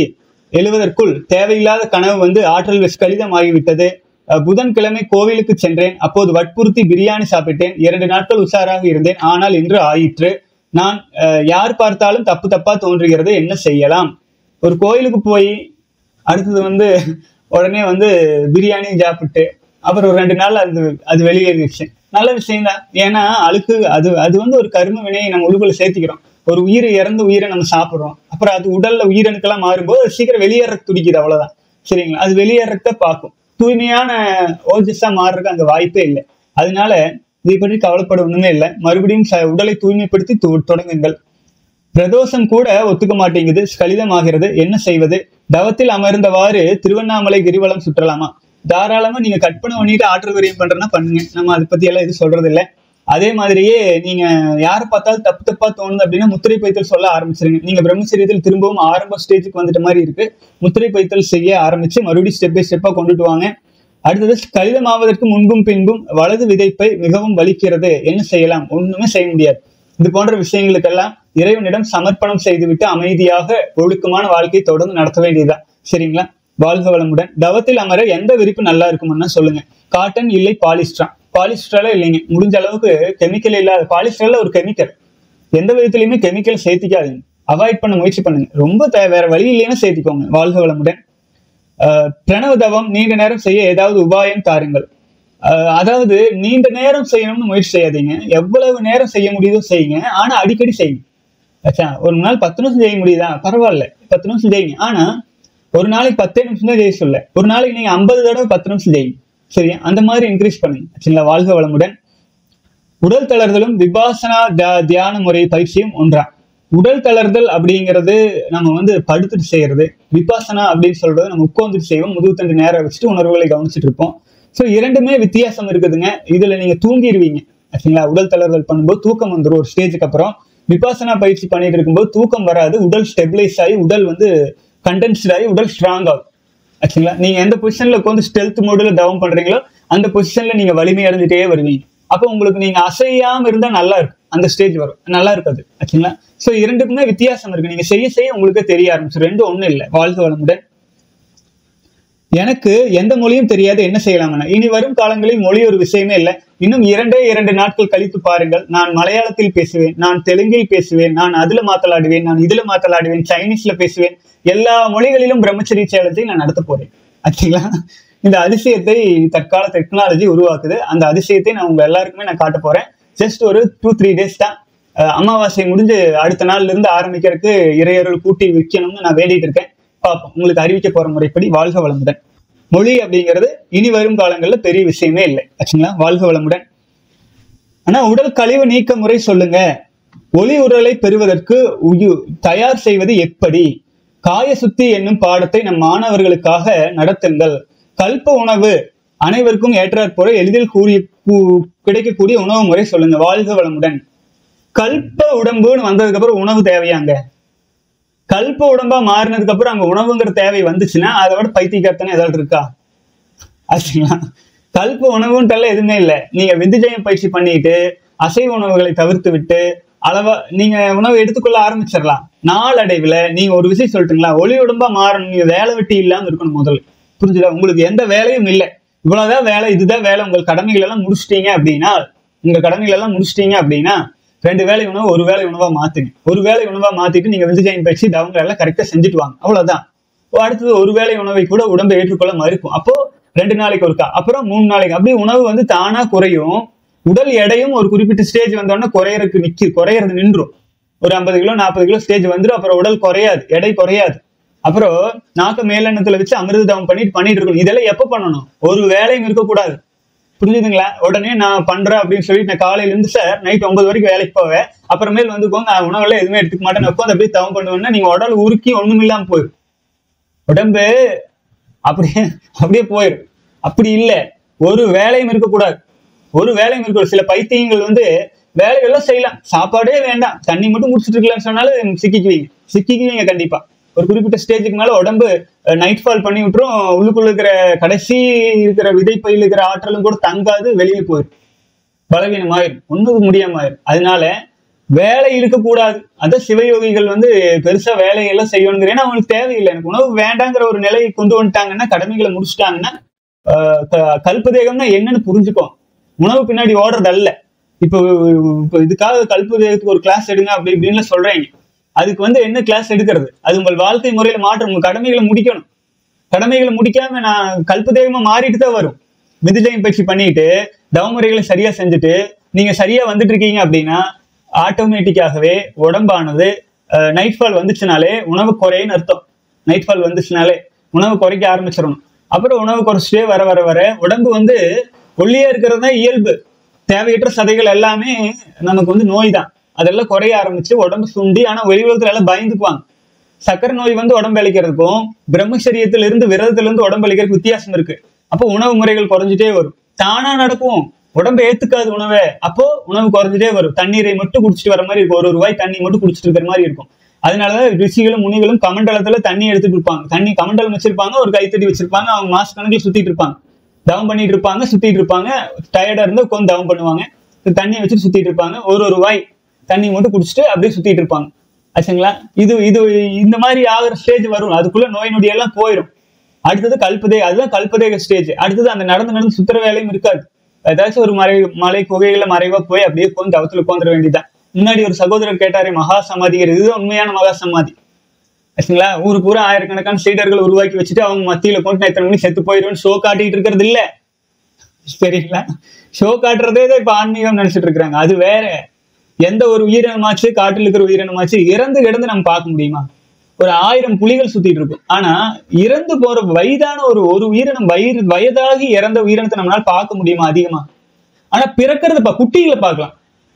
எழுவதற்குள் தேவையில்லாத கனவு வந்து ஆற்றல் வெஸ் கடிதமாகிவிட்டது அஹ் புதன்கிழமை கோவிலுக்கு சென்றேன் அப்போது வற்புறுத்தி பிரியாணி சாப்பிட்டேன் இரண்டு நாட்கள் உஷாராக இருந்தேன் ஆனால் இன்று ஆயிற்று நான் அஹ், யார் பார்த்தாலும் தப்பு தப்பா தோன்றுகிறது என்ன செய்யலாம் ஒரு கோயிலுக்கு போய் அடுத்தது வந்து உடனே வந்து பிரியாணி சாப்பிட்டு அப்புறம் ஒரு ரெண்டு நாள் அது அது வெளியேறிடுச்சு நல்ல விஷயம் தான் ஏன்னா அழுக்கு அது அது வந்து ஒரு கரும வினையை நம்ம உள்ளுக்குள்ள சேர்த்திக்கிறோம் ஒரு உயிர் இறந்த உயிரை நம்ம சாப்பிடுறோம் அப்புறம் அது உடல்ல உயிரணுக்கெல்லாம் மாறும்போது அது சீக்கிரம் வெளியேற துடிக்குது அவ்வளவுதான் சரிங்களா அது வெளியேறத பார்க்கும் தூய்மையான ஓஜஸா மாறுறதுக்கு அங்க வாய்ப்பே இல்லை அதனால இதை பற்றி கவலைப்பட ஒண்ணுமே இல்லை மறுபடியும் ச- உடலை தூய்மைப்படுத்தி து- தொடங்குங்கள் பிரதோஷம் கூட ஒத்துக்க மாட்டேங்குது ஸ்கலிதமாகிறது என்ன செய்வது தவத்தில் அமர்ந்தவாறு திருவண்ணாமலை கிரிவலம் சுற்றலாமா தாராளமா நீங்க கற்பனை பண்ணிட்டு ஆற்றல் விரியம் பண்றேன்னா பண்ணுங்க நம்ம அதை பத்தி எல்லாம் எதுவும் சொல்றது இல்ல அதே மாதிரியே நீங்க யாரை பார்த்தாலும் தப்பு தப்பா தோணுது அப்படின்னா முத்திரை பைத்தல் சொல்ல ஆரம்பிச்சிருங்க நீங்க பிரம்மச்சரியத்தில் திரும்பவும் ஆரம்ப ஸ்டேஜுக்கு வந்துட்ட மாதிரி இருக்கு முத்திரை பைத்தல் செய்ய ஆரம்பிச்சு மறுபடியும் ஸ்டெப் பை ஸ்டெப்பா கொண்டுட்டு வாங்க அடுத்தது கடிதமாவதற்கு முன்பும் பின்பும் வலது விதைப்பை மிகவும் வலிக்கிறது என்ன செய்யலாம் ஒண்ணுமே செய்ய முடியாது இது போன்ற விஷயங்களுக்கெல்லாம் இறைவனிடம் சமர்ப்பணம் செய்துவிட்டு அமைதியாக ஒழுக்கமான வாழ்க்கையை தொடர்ந்து நடத்த வேண்டியதுதான் சரிங்களா வாழ்க வளமுடன் தவத்தில் அமர எந்த விரிப்பு நல்லா இருக்கும்னா சொல்லுங்க காட்டன் இல்லை பாலிஸ்டரா பாலிஸ்டரால இல்லைங்க முடிஞ்ச அளவுக்கு கெமிக்கல் இல்லாத பாலிஸ்டர்ல ஒரு கெமிக்கல் எந்த விதத்துலயுமே கெமிக்கல் சேர்த்திக்காதீங்க அவாய்ட் பண்ண முயற்சி பண்ணுங்க ரொம்ப தே- வேற வழி இல்லைன்னா சேர்த்திக்கோங்க வாழ்க வளமுடன் ஆஹ் பிரணவ தவம் நீண்ட நேரம் செய்ய ஏதாவது உபாயம் தாருங்கள் ஆஹ் அதாவது நீண்ட நேரம் செய்யணும்னு முயற்சி செய்யாதீங்க எவ்வளவு நேரம் செய்ய முடியுதோ செய்யுங்க ஆனா அடிக்கடி செய்யுங்க ஆச்சா ஒரு நாள் பத்து நிமிஷம் செய்ய முடியுதா பரவாயில்ல பத்து நிமிஷம் செய்யுங்க ஆனா ஒரு நாளைக்கு பத்தே நிமிஷம் தான் செய்ய சொல்ல ஒரு நாளைக்கு நீங்க ஐம்பது தடவை பத்து நிமிஷம் செய்யுங்க சரியா அந்த மாதிரி இன்க்ரீஸ் பண்ணுங்க சரிங்களா வாழ்க வளமுடன் உடல் தளர்தலும் விபாசனா தியா- தியான முறை பயிற்சியும் ஒன்றா உடல் தளர்தல் அப்படிங்கிறது நம்ம வந்து படுத்துட்டு செய்யறது விபாசனா அப்படின்னு சொல்றது நம்ம உட்கார்ந்துட்டு செய்வோம் முதுகுத்தண்டு நேரம் வச்சுட்டு உணர்வுகளை கவனிச்சுட்டு இருப்போம் ஸோ இரண்டுமே வித்தியாசம் இருக்குதுங்க இதுல நீங்க தூங்கிடுவீங்க ஆச்சுங்களா உடல் தளர்தல் பண்ணும்போது தூக்கம் வந்துடும் ஒரு ஸ்டேஜுக்கு அப்புறம் விபாசனா பயிற்சி பண்ணிட்டு இருக்கும்போது தூக்கம் வராது உடல் ஸ்டெபிளைஸ் ஆகி உடல் வந்து கண்டென்ஸ்ட் ஆகி உடல் ஸ்ட்ராங் ஆகும் ஆச்சுங்களா நீங்க எந்த பொசிஷன்ல உட்காந்து ஸ்டெல்த் மோடில் தவம் பண்றீங்களோ அந்த பொசிஷன்ல நீங்க வலிமை அடைஞ்சிட்டே வருவீங்க அப்போ உங்களுக்கு நீங்க அசையாம இருந்தா நல்லா இருக்கும் அந்த ஸ்டேஜ் வரும் நல்லா இருக்காது ஆச்சுங்களா சோ இரண்டுக்குமே வித்தியாசம் இருக்கு நீங்க செய்ய செய்ய உங்களுக்கே தெரிய ஆரம்பிச்சு ரெண்டும் ஒண்ணும் இல்லை வாழ்க வளமுடன் எனக்கு எந்த மொழியும் தெரியாது என்ன செய்யலாம்னா இனி வரும் காலங்களில் மொழி ஒரு விஷயமே இல்லை இன்னும் இரண்டே இரண்டு நாட்கள் கழித்து பாருங்கள் நான் மலையாளத்தில் பேசுவேன் நான் தெலுங்கில் பேசுவேன் நான் அதுல மாத்தலாடுவேன் நான் இதுல மாத்தலாடுவேன் சைனீஸ்ல பேசுவேன் எல்லா மொழிகளிலும் பிரம்மச்சரிய சேலத்தை நான் நடத்த போறேன் ஆச்சுங்களா இந்த அதிசயத்தை தற்கால டெக்னாலஜி உருவாக்குது அந்த அதிசயத்தை நான் உங்க எல்லாருக்குமே நான் காட்ட போறேன் ஜஸ்ட் ஒரு டூ த்ரீ டேஸ் தான் அஹ் அமாவாசை முடிஞ்சு அடுத்த நாள்ல இருந்து ஆரம்பிக்கிறதுக்கு இறையருள் கூட்டி விற்கணும்னு நான் வேண்டிட்டு இருக்கேன் பார்ப்போம் உங்களுக்கு அறிவிக்க போற முறைப்படி வாழ்க வளமுடன் மொழி அப்படிங்கிறது இனி வரும் காலங்கள்ல பெரிய விஷயமே இல்லை ஆச்சுங்களா வாழ்க வளமுடன் ஆனா உடல் கழிவு நீக்க முறை சொல்லுங்க ஒளி உடலை பெறுவதற்கு உயு- தயார் செய்வது எப்படி காய சுத்தி என்னும் பாடத்தை நம் மாணவர்களுக்காக நடத்துங்கள் கல்ப உணவு அனைவருக்கும் ஏற்றாற்போல எளிதில் கூறிய கூ- கிடைக்கக்கூடிய உணவு முறை சொல்லுங்க வாழ்க வளமுடன் கல்ப உடம்புன்னு வந்ததுக்கு அப்புறம் உணவு தேவையாங்க கல்ப உடம்பா மாறினதுக்கு அப்புறம் அங்க உணவுங்கிற தேவை வந்துச்சுன்னா அதை விட பைத்தியக்காரத்தனை ஏதாவது இருக்கா ஆச்சுங்களா கல்ப உணவுன்ட்டெல்லாம் எதுவுமே இல்லை நீங்க விந்துஜயம் பயிற்சி பண்ணிட்டு அசைவ உணவுகளை தவிர்த்து விட்டு அளவா நீங்க உணவு எடுத்துக்கொள்ள ஆரம்பிச்சிடலாம் நாளடைவுல நீங்க ஒரு விஷயம் சொல்லிட்டுங்களா ஒளி உடம்பா மாறணும் நீங்க வேலை வெட்டி இல்லாம இருக்கணும் முதல்ல புரிஞ்சுதா உங்களுக்கு எந்த வேலையும் இல்லை இவ்வளவுதான் வேலை இதுதான் வேலை உங்கள் கடமைகள் எல்லாம் முடிச்சிட்டீங்க அப்படின்னா உங்க கடமைகள் எல்லாம் முடிச்சிட்டீங்க அப்படின்னா ரெண்டு வேலை உணவு ஒரு வேலை உணவா மாத்துங்க ஒரு வேலை உணவா மாத்திட்டு நீங்க விந்துஜயம் பயிற்சி தவங்களை எல்லாம் கரெக்டா செஞ்சுட்டு வாங்க அவ்வளவுதான் அடுத்தது ஒரு வேளை உணவை கூட உடம்பை ஏற்றுக்கொள்ள மறுக்கும் அப்போ ரெண்டு நாளைக்கு ஒருக்கா அப்புறம் மூணு நாளைக்கு அப்படியே உணவு வந்து தானா குறையும் உடல் எடையும் ஒரு குறிப்பிட்ட ஸ்டேஜ் வந்தோடனே குறையறதுக்கு நிக்கி குறையறது நின்றும் ஒரு ஐம்பது கிலோ நாற்பது கிலோ ஸ்டேஜ் வந்துடும் அப்புறம் உடல் குறையாது எடை குறையாது அப்புறம் நாக்க மேலெண்ணத்துல வச்சு அமிர்த தவம் பண்ணிட்டு பண்ணிட்டு இருக்கணும் இதெல்லாம் எப்ப பண்ணணும் ஒரு வேலையும் இருக்கக்கூடாது புரிஞ்சுதுங்களா உடனே நான் பண்றேன் அப்படின்னு சொல்லிட்டு நான் காலையில இருந்து சார் நைட் ஒன்பது வரைக்கும் வேலைக்கு போவேன் அப்புறமேல் வந்துக்கோங்க நான் உணவெல்லாம் எதுவுமே எடுத்துக்க மாட்டேன் உட்காந்து அப்படியே தவம் பண்ணுவேன்னா நீங்க உடல் உருக்கி ஒண்ணும் இல்லாம போயிடும் உடம்பு அப்படியே அப்படியே போயிடும் அப்படி இல்லை ஒரு வேலையும் இருக்கக்கூடாது ஒரு வேலையும் இருக்க சில பைத்தியங்கள் வந்து வேலைகள்லாம் செய்யலாம் சாப்பாடே வேண்டாம் தண்ணி மட்டும் குடிச்சிட்டு இருக்கலாம்னு சொன்னாலும் சிக்கிக்குவீங்க சிக்கிக்குவீங்க கண்டிப்பா ஒரு குறிப்பிட்ட ஸ்டேஜுக்கு மேல உடம்பு நைட் ஃபால் பண்ணி விட்டுரும் உள்ளுக்குள்ள இருக்கிற கடைசி இருக்கிற விதைப்பையில் இருக்கிற ஆற்றலும் கூட தங்காது வெளியே போயிடும் பலவீனமாயிரும் ஒண்ணுக்கு முடியாம ஆயிரும் அதனால வேலை இருக்கக்கூடாது அதான் சிவயோகிகள் வந்து பெருசா வேலையெல்லாம் செய்யணுங்கிற ஏன்னா அவங்களுக்கு தேவையில்லை எனக்கு உணவு வேண்டாங்கிற ஒரு நிலையை கொண்டு வந்துட்டாங்கன்னா கடமைகளை முடிச்சுட்டாங்கன்னா ஆஹ் க- கல்பதேகம்னா என்னன்னு புரிஞ்சுக்கும் உணவு பின்னாடி ஓடுறது அல்ல இப்போ இப்போ இதுக்காக கல்பதேகத்துக்கு ஒரு கிளாஸ் எடுங்க அப்படி இப்படின்னு சொல்றீங்க அதுக்கு வந்து என்ன கிளாஸ் எடுக்கிறது அது உங்கள் வாழ்க்கை முறையில மாற்றம் உங்க கடமைகளை முடிக்கணும் கடமைகளை முடிக்காம நான் கல்பதேகமா மாறிட்டு தான் வரும் மிதிலையும் பயிற்சி பண்ணிட்டு தவமுறைகளை சரியா செஞ்சுட்டு நீங்க சரியா வந்துட்டு இருக்கீங்க அப்படின்னா ஆட்டோமேட்டிக்காகவே உடம்பானது நைட் ஃபால் வந்துச்சுனாலே உணவு குறைன்னு அர்த்தம் நைட் ஃபால் வந்துச்சுனாலே உணவு குறைக்க ஆரம்பிச்சிடணும் அப்புறம் உணவு குறைச்சிட்டே வர வர வர உடம்பு வந்து ஒல்லியா இருக்கிறது தான் இயல்பு தேவையற்ற சதைகள் எல்லாமே நமக்கு வந்து நோய் தான் அதெல்லாம் குறைய ஆரம்பிச்சு உடம்பு சுண்டி ஆனா வெளி உலகத்துல எல்லாம் பயந்துக்குவாங்க சக்கரை நோய் வந்து உடம்பு அளிக்கிறதுக்கும் பிரம்மச்சரியத்துல இருந்து விரதத்துல இருந்து உடம்பு அளிக்கிறதுக்கு வித்தியாசம் இருக்கு அப்போ உணவு முறைகள் குறைஞ்சிட்டே வரும் தானா நடக்கும் உடம்பு ஏத்துக்காது உணவை அப்போ உணவு குறைஞ்சிட்டே வரும் தண்ணீரை மட்டும் குடிச்சிட்டு வர மாதிரி இருக்கும் ஒரு ரூபாய் தண்ணி மட்டும் குடிச்சிட்டு இருக்கிற மாதிரி இருக்கும் அதனாலதான் ரிஷிகளும் முனிகளும் கமண்டலத்துல தண்ணி எடுத்துட்டு இருப்பாங்க தண்ணி கமண்டலம் வச்சிருப்பாங்க ஒரு கைத்தடி வச்சிருப்பாங்க அவங்க மாச கணக்கில் சுத்திட்டு இருப்பாங்க தவம் பண்ணிட்டு இருப்பாங்க சுத்திட்டு இருப்பாங்க டயர்டா இருந்தா உட்காந்து தவம் பண்ணுவாங்க தண்ணியை வச்சுட்டு சுத்திட்டு இருப்பாங்க ஒரு ஒரு வாய் தண்ணி மட்டும் குடிச்சிட்டு அப்படியே சுத்திட்டு இருப்பாங்க ஆச்சுங்களா இது இது இந்த மாதிரி ஆகிற ஸ்டேஜ் வரும் அதுக்குள்ள நோய் நொடி எல்லாம் போயிடும் அடுத்தது கல்பதே அதுதான் கல்பதேக ஸ்டேஜ் அடுத்தது அந்த நடந்து நடந்து சுத்துற வேலையும் இருக்காது ஏதாச்சும் ஒரு மறை மலை குகையில மறைவா போய் அப்படியே உட்காந்து தவத்துல உட்காந்துட வேண்டியதுதான் முன்னாடி ஒரு சகோதரர் கேட்டாரே மகா சமாதிங்கிறது இதுதான் உண்மையான மகா சமாதி ஆச்சுங்களா ஊரு பூரா ஆயிரக்கணக்கான சீடர்கள் உருவாக்கி வச்சுட்டு அவங்க மத்தியில கொண்டு நான் இத்தனை மணி செத்து போயிடுவேன் ஷோ காட்டிட்டு இருக்கிறது இல்ல சரிங்களா ஷோ காட்டுறதே தான் இப்ப ஆன்மீகம் நினைச்சிட்டு இருக்கிறாங்க அது வேற எந்த ஒரு உயிரினமாச்சு காட்டில் இருக்கிற உயிரினமாச்சு இறந்து கிடந்து நம்ம பார்க்க முடியுமா ஒரு ஆயிரம் புலிகள் சுத்திட்டு இருக்கும் ஆனா இறந்து போற வயதான ஒரு ஒரு உயிரினம் வயிறு வயதாகி இறந்த உயிரினத்தை நம்மளால பார்க்க முடியுமா அதிகமா ஆனா பிறக்கிறது பா குட்டிகளை பார்க்கலாம்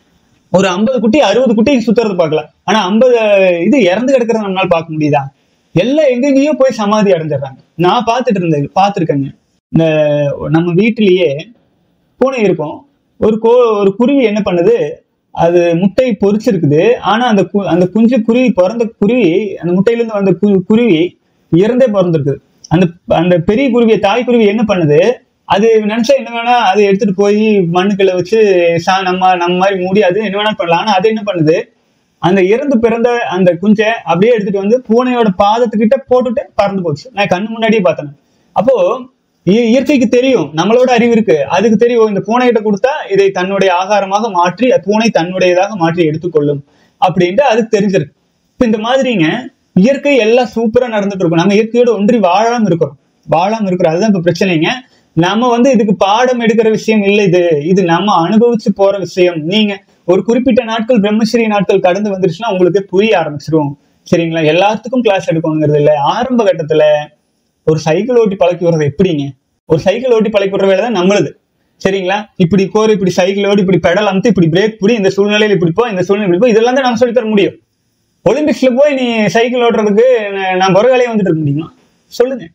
ஒரு ஐம்பது குட்டி அறுபது குட்டி சுத்துறது பார்க்கலாம் ஆனா ஐம்பது இது இறந்து கிடக்கிறத நம்மளால பார்க்க முடியுதா எல்லாம் எங்கெங்கேயோ போய் சமாதி அடைஞ்சிடுறாங்க நான் பார்த்துட்டு இருந்தேன் பார்த்துருக்கேங்க இந்த நம்ம வீட்டிலேயே பூனை இருக்கும் ஒரு கோ ஒரு குருவி என்ன பண்ணுது அது முட்டை பொரிச்சிருக்குது ஆனா அந்த கு- அந்த குஞ்சு குருவி பிறந்த குருவி அந்த முட்டையிலிருந்து வந்த கு- குருவி இறந்தே பிறந்திருக்குது அந்த அந்த பெரிய குருவியை தாய் குருவி என்ன பண்ணுது அது நினைச்சா என்ன வேணா அதை எடுத்துட்டு போய் மண்ணுக்குள்ள வச்சு சா நம்ம நம்ம மாதிரி மூடி அது என்ன வேணா பண்ணலாம் ஆனா அது என்ன பண்ணுது அந்த இறந்து பிறந்த அந்த குஞ்சை அப்படியே எடுத்துட்டு வந்து பூனையோட பாதத்துக்கிட்ட போட்டுட்டு பறந்து போச்சு நான் கண்ணு முன்னாடியே பார்த்தேன் அப்போ இய- இயற்கைக்கு தெரியும் நம்மளோட அறிவு இருக்கு அதுக்கு தெரியும் இந்த பூனைகிட்ட கொடுத்தா இதை தன்னுடைய ஆகாரமாக மாற்றி பூனை தன்னுடையதாக மாற்றி எடுத்துக்கொள்ளும் அப்படின்ட்டு அதுக்கு தெரிஞ்சிருக்கு இப்ப இந்த மாதிரிங்க இயற்கை எல்லாம் சூப்பரா நடந்துட்டு இருக்கும் நம்ம இயற்கையோட ஒன்றி வாழாம இருக்கிறோம் வாழாம இருக்கிறோம் அதுதான் இப்ப பிரச்சனைங்க நம்ம வந்து இதுக்கு பாடம் எடுக்கிற விஷயம் இல்லை இது இது நம்ம அனுபவிச்சு போற விஷயம் நீங்க ஒரு குறிப்பிட்ட நாட்கள் பிரம்மச்சரிய நாட்கள் கடந்து வந்துருச்சுன்னா உங்களுக்கு புரிய ஆரம்பிச்சிரும் சரிங்களா எல்லாத்துக்கும் கிளாஸ் எடுக்கணுங்கிறது இல்ல ஆரம்ப கட்டத்துல ஒரு சைக்கிள் ஓட்டி பழக்கி விடுறது எப்படிங்க ஒரு சைக்கிள் ஓட்டி பழக்கி விடுற வேலை தான் நம்மளுது சரிங்களா இப்படி கோர் இப்படி சைக்கிள் ஓடி இப்படி பெடல் அமுத்து இப்படி பிரேக் புடி இந்த சூழ்நிலையில இப்படி போ இந்த சூழ்நிலை இப்படி போ இதெல்லாம் தான் நம்ம சொல்லித் தர முடியும் ஒலிம்பிக்ஸ்ல போய் நீ சைக்கிள் ஓட்டுறதுக்கு நான் நான் பொறகாலையே வந்துட்டு இருக்க முடியுமா சொல்லுங்க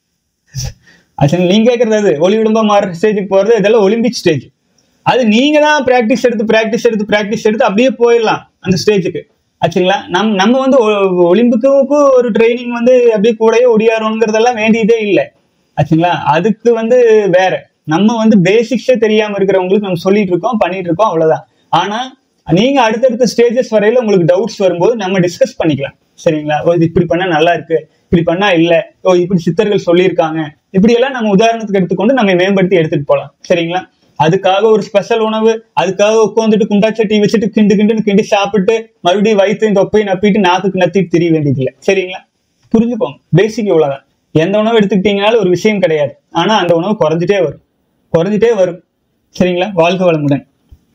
ஆக்சுவலி நீங்க கேட்கறது அது ஒளி விடும்பா மாற ஸ்டேஜுக்கு போறது இதெல்லாம் ஒலிம்பிக் ஸ்டேஜ் அது நீங்க தான் பிராக்டிஸ் எடுத்து பிராக்டிஸ் எடுத்து பிராக்டிஸ் எடுத்து அப்படியே போயிடலாம் அந்த ஸ்டேஜுக்கு ஆச்சுங்களா நம் நம்ம வந்து ஒ- ஒலிம்பிக்குக்கு ஒரு ட்ரைனிங் வந்து அப்படியே கூடயே ஒடியாரோங்கிறதெல்லாம் வேண்டியதே இல்லை ஆச்சுங்களா அதுக்கு வந்து வேற நம்ம வந்து பேசிக்ஸே தெரியாம இருக்கிறவங்களுக்கு நம்ம சொல்லிட்டு இருக்கோம் பண்ணிட்டு இருக்கோம் அவ்வளவுதான் ஆனா நீங்க அடுத்தடுத்த ஸ்டேஜஸ் வரையில உங்களுக்கு டவுட்ஸ் வரும்போது நம்ம டிஸ்கஸ் பண்ணிக்கலாம் சரிங்களா ஓ இது இப்படி பண்ணா நல்லா இருக்கு இப்படி பண்ணா இல்ல ஓ இப்படி சித்தர்கள் சொல்லியிருக்காங்க இப்படி எல்லாம் நம்ம உதாரணத்துக்கு எடுத்துக்கொண்டு நம்ம மேம்படுத்தி எடுத்துட்டு போலாம் சரிங்களா அதுக்காக ஒரு ஸ்பெஷல் உணவு அதுக்காக உட்காந்துட்டு குண்டாச்சட்டி வச்சுட்டு கிண்டு கிண்டுன்னு கிண்டி சாப்பிட்டு மறுபடியும் வயிற்று தொப்பையை நப்பிட்டு நாக்குக்கு நத்திட்டு தெரிய வேண்டியதில்லை சரிங்களா புரிஞ்சுக்கோங்க பேசிக் இவ்வளவுதான் எந்த உணவு எடுத்துக்கிட்டீங்கனாலும் ஒரு விஷயம் கிடையாது ஆனா அந்த உணவு குறைஞ்சிட்டே வரும் குறைஞ்சிட்டே வரும் சரிங்களா வாழ்க வளமுடன்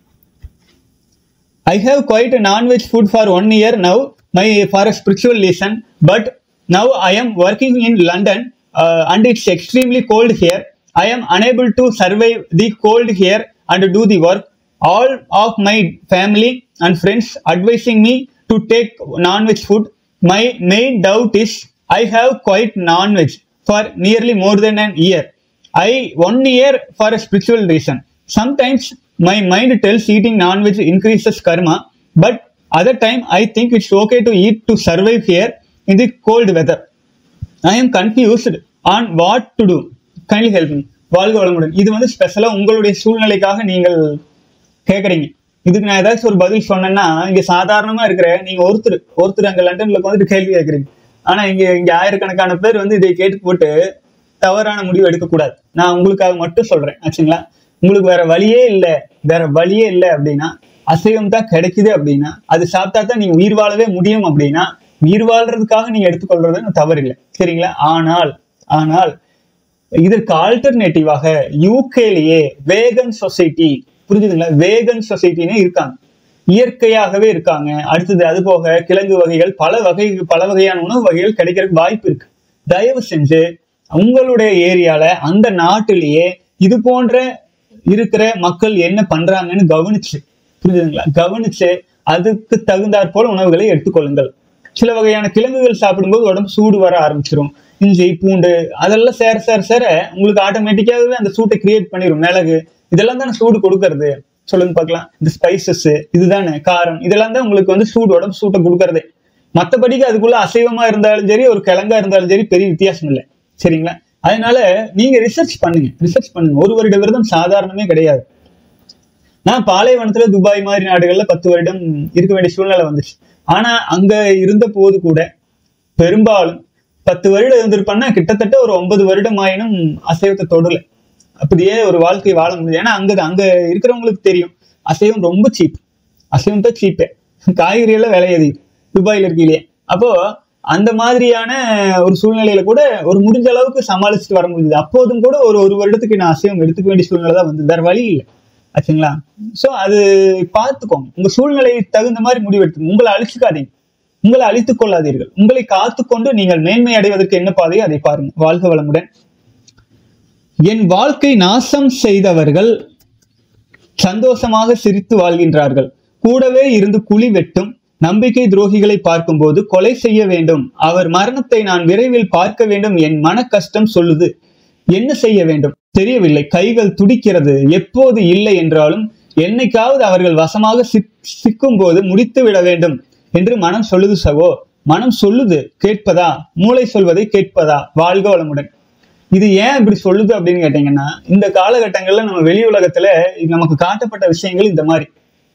I have quite a non-veg food for one year now, my for a spiritual reason. But now I am working in London, uh, and it's extremely cold here. I am unable to survive the cold here and do the work. All of my family and friends advising me to take non-veg food. My main doubt is I have quite non-veg for nearly more than an year. I one year for a spiritual reason. Sometimes my mind tells eating non-veg increases karma, but other time I think it's okay to eat to survive here in the cold weather. I am confused on what to do. Kindly help me. வாழ்க வளமுடன் இது வந்து ஸ்பெஷலா உங்களுடைய சூழ்நிலைக்காக நீங்கள் கேக்குறீங்க இதுக்கு நான் ஏதாச்சும் ஒரு பதில் சொன்னேன்னா இங்க சாதாரணமா இருக்கிற நீங்க ஒருத்தர் ஒருத்தர் அங்க லண்டன்ல வந்துட்டு கேள்வி கேட்குறீங்க ஆனா இங்க இங்க ஆயிரக்கணக்கான பேர் வந்து இதை கேட்டு போட்டு தவறான முடிவு எடுக்கக்கூடாது நான் உங்களுக்காக மட்டும் சொல்றேன் ஆச்சுங்களா உங்களுக்கு வேற வழியே இல்லை வேற வழியே இல்லை அப்படின்னா அசைவம் தான் கிடைக்குது அப்படின்னா அது சாப்பிட்டா தான் நீங்க உயிர் வாழவே முடியும் அப்படின்னா உயிர் வாழ்றதுக்காக நீங்க எடுத்துக்கொள்றது தவறில்லை சரிங்களா ஆனால் ஆனால் இதற்கு ஆல்டர்னேட்டிவாக யூகேலேயே வேகன் சொசைட்டி புரிஞ்சுதுங்களா வேகன் சொசைட்டினே இருக்காங்க இயற்கையாகவே இருக்காங்க அடுத்தது அது போக கிழங்கு வகைகள் பல வகை பல வகையான உணவு வகைகள் கிடைக்கிறதுக்கு வாய்ப்பு இருக்கு தயவு செஞ்சு உங்களுடைய ஏரியால அந்த நாட்டிலேயே இது போன்ற இருக்கிற மக்கள் என்ன பண்றாங்கன்னு கவனிச்சு புரிஞ்சுதுங்களா கவனிச்சு அதுக்கு தகுந்தாற் போல உணவுகளை எடுத்துக்கொள்ளுங்கள் சில வகையான கிழங்குகள் சாப்பிடும்போது உடம்பு சூடு வர ஆரம்பிச்சிரும் இஞ்சி பூண்டு அதெல்லாம் சேர சேர சேர உங்களுக்கு ஆட்டோமேட்டிக்காகவே அந்த சூட்டை கிரியேட் பண்ணிடும் மிளகு இதெல்லாம் தானே சூடு கொடுக்கறது சொல்லுங்க பார்க்கலாம் இந்த ஸ்பைசஸ் இதுதானே காரம் இதெல்லாம் தான் உங்களுக்கு வந்து சூடு உடம்பு சூட்டை கொடுக்கறதே மற்றபடிக்கு அதுக்குள்ள அசைவமா இருந்தாலும் சரி ஒரு கிழங்கா இருந்தாலும் சரி பெரிய வித்தியாசம் இல்லை சரிங்களா அதனால நீங்க ரிசர்ச் பண்ணுங்க ரிசர்ச் பண்ணுங்க ஒரு வருட விரதம் சாதாரணமே கிடையாது நான் பாலைவனத்துல துபாய் மாதிரி நாடுகள்ல பத்து வருடம் இருக்க வேண்டிய சூழ்நிலை வந்துச்சு ஆனா அங்க இருந்த போது கூட பெரும்பாலும் பத்து வருடம் இருந்திருப்பான்னா கிட்டத்தட்ட ஒரு ஒன்பது வருடம் ஆயினும் அசைவத்தை தொடல அப்படியே ஒரு வாழ்க்கை வாழ முடியும் ஏன்னா அங்க அங்க இருக்கிறவங்களுக்கு தெரியும் அசைவம் ரொம்ப சீப் அசைவம் தான் சீப்பே காய்கறி எல்லாம் விலை அதிகம் துபாயில இருக்கீங்களே அப்போ அந்த மாதிரியான ஒரு சூழ்நிலையில கூட ஒரு முடிஞ்ச அளவுக்கு சமாளிச்சுட்டு வர முடியுது அப்போதும் கூட ஒரு ஒரு வருடத்துக்கு நான் அசைவம் எடுத்துக்க வேண்டிய சூழ்நிலை தான் வந்து வேற வழி இல்லை ஆச்சுங்களா சோ அது பார்த்துக்கோங்க உங்க சூழ்நிலையை தகுந்த மாதிரி முடிவெடுத்துங்க உங்களை அழிச்சுக்காதீங்க உங்களை அழித்துக் கொள்ளாதீர்கள் உங்களை காத்துக்கொண்டு நீங்கள் மேன்மை அடைவதற்கு என்ன பாதையோ அதை பாருங்க வாழ்க வளமுடன் என் வாழ்க்கை நாசம் செய்தவர்கள் சந்தோஷமாக சிரித்து வாழ்கின்றார்கள் கூடவே இருந்து குழி வெட்டும் நம்பிக்கை துரோகிகளை பார்க்கும்போது கொலை செய்ய வேண்டும் அவர் மரணத்தை நான் விரைவில் பார்க்க வேண்டும் என் மன கஷ்டம் சொல்லுது என்ன செய்ய வேண்டும் தெரியவில்லை கைகள் துடிக்கிறது எப்போது இல்லை என்றாலும் என்னைக்காவது அவர்கள் வசமாக சிக்கும் போது முடித்து விட வேண்டும் என்று மனம் சொல்லுது சகோ மனம் சொல்லுது கேட்பதா மூளை சொல்வதை கேட்பதா வாழ்க வளமுடன் இது ஏன் இப்படி சொல்லுது அப்படின்னு கேட்டீங்கன்னா இந்த காலகட்டங்கள்ல நம்ம வெளி உலகத்துல நமக்கு காட்டப்பட்ட விஷயங்கள் இந்த மாதிரி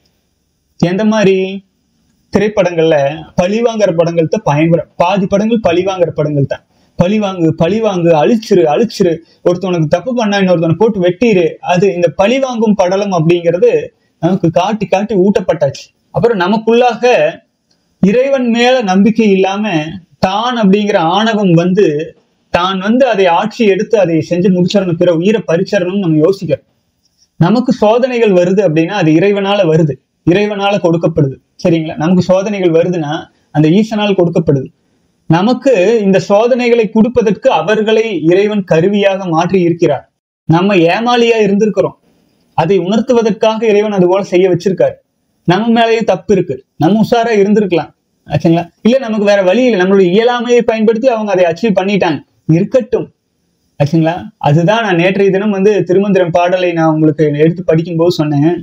எந்த மாதிரி திரைப்படங்கள்ல பழிவாங்கிற படங்கள் தான் பயங்கரம் பாதி படங்கள் பழிவாங்கிற படங்கள் தான் பழிவாங்கு பழிவாங்கு அழிச்சிரு அழிச்சிரு ஒருத்தவனுக்கு தப்பு பண்ணா இன்னொருத்தவனை போட்டு வெட்டிரு அது இந்த பழிவாங்கும் படலம் அப்படிங்கிறது நமக்கு காட்டி காட்டி ஊட்டப்பட்டாச்சு அப்புறம் நமக்குள்ளாக இறைவன் மேல நம்பிக்கை இல்லாம தான் அப்படிங்கிற ஆணவம் வந்து தான் வந்து அதை ஆட்சி எடுத்து அதை செஞ்சு முடிச்சிடணும் பிற உயிரை பறிச்சிடணும்னு நம்ம யோசிக்கிறோம் நமக்கு சோதனைகள் வருது அப்படின்னா அது இறைவனால வருது இறைவனால கொடுக்கப்படுது சரிங்களா நமக்கு சோதனைகள் வருதுன்னா அந்த ஈசனால் கொடுக்கப்படுது நமக்கு இந்த சோதனைகளை கொடுப்பதற்கு அவர்களை இறைவன் கருவியாக மாற்றி இருக்கிறார் நம்ம ஏமாளியா இருந்திருக்கிறோம் அதை உணர்த்துவதற்காக இறைவன் அது போல செய்ய வச்சிருக்காரு நம்ம மேலேயும் தப்பு இருக்கு நம்ம உஷாரா இருந்திருக்கலாம் ஆச்சுங்களா இல்ல நமக்கு வேற வழி இல்லை நம்மளுடைய இயலாமையை பயன்படுத்தி அவங்க அதை அச்சீவ் பண்ணிட்டாங்க இருக்கட்டும் ஆச்சுங்களா அதுதான் நான் நேற்றைய தினம் வந்து திருமந்திரம் பாடலை நான் உங்களுக்கு எடுத்து படிக்கும்போது சொன்னேன்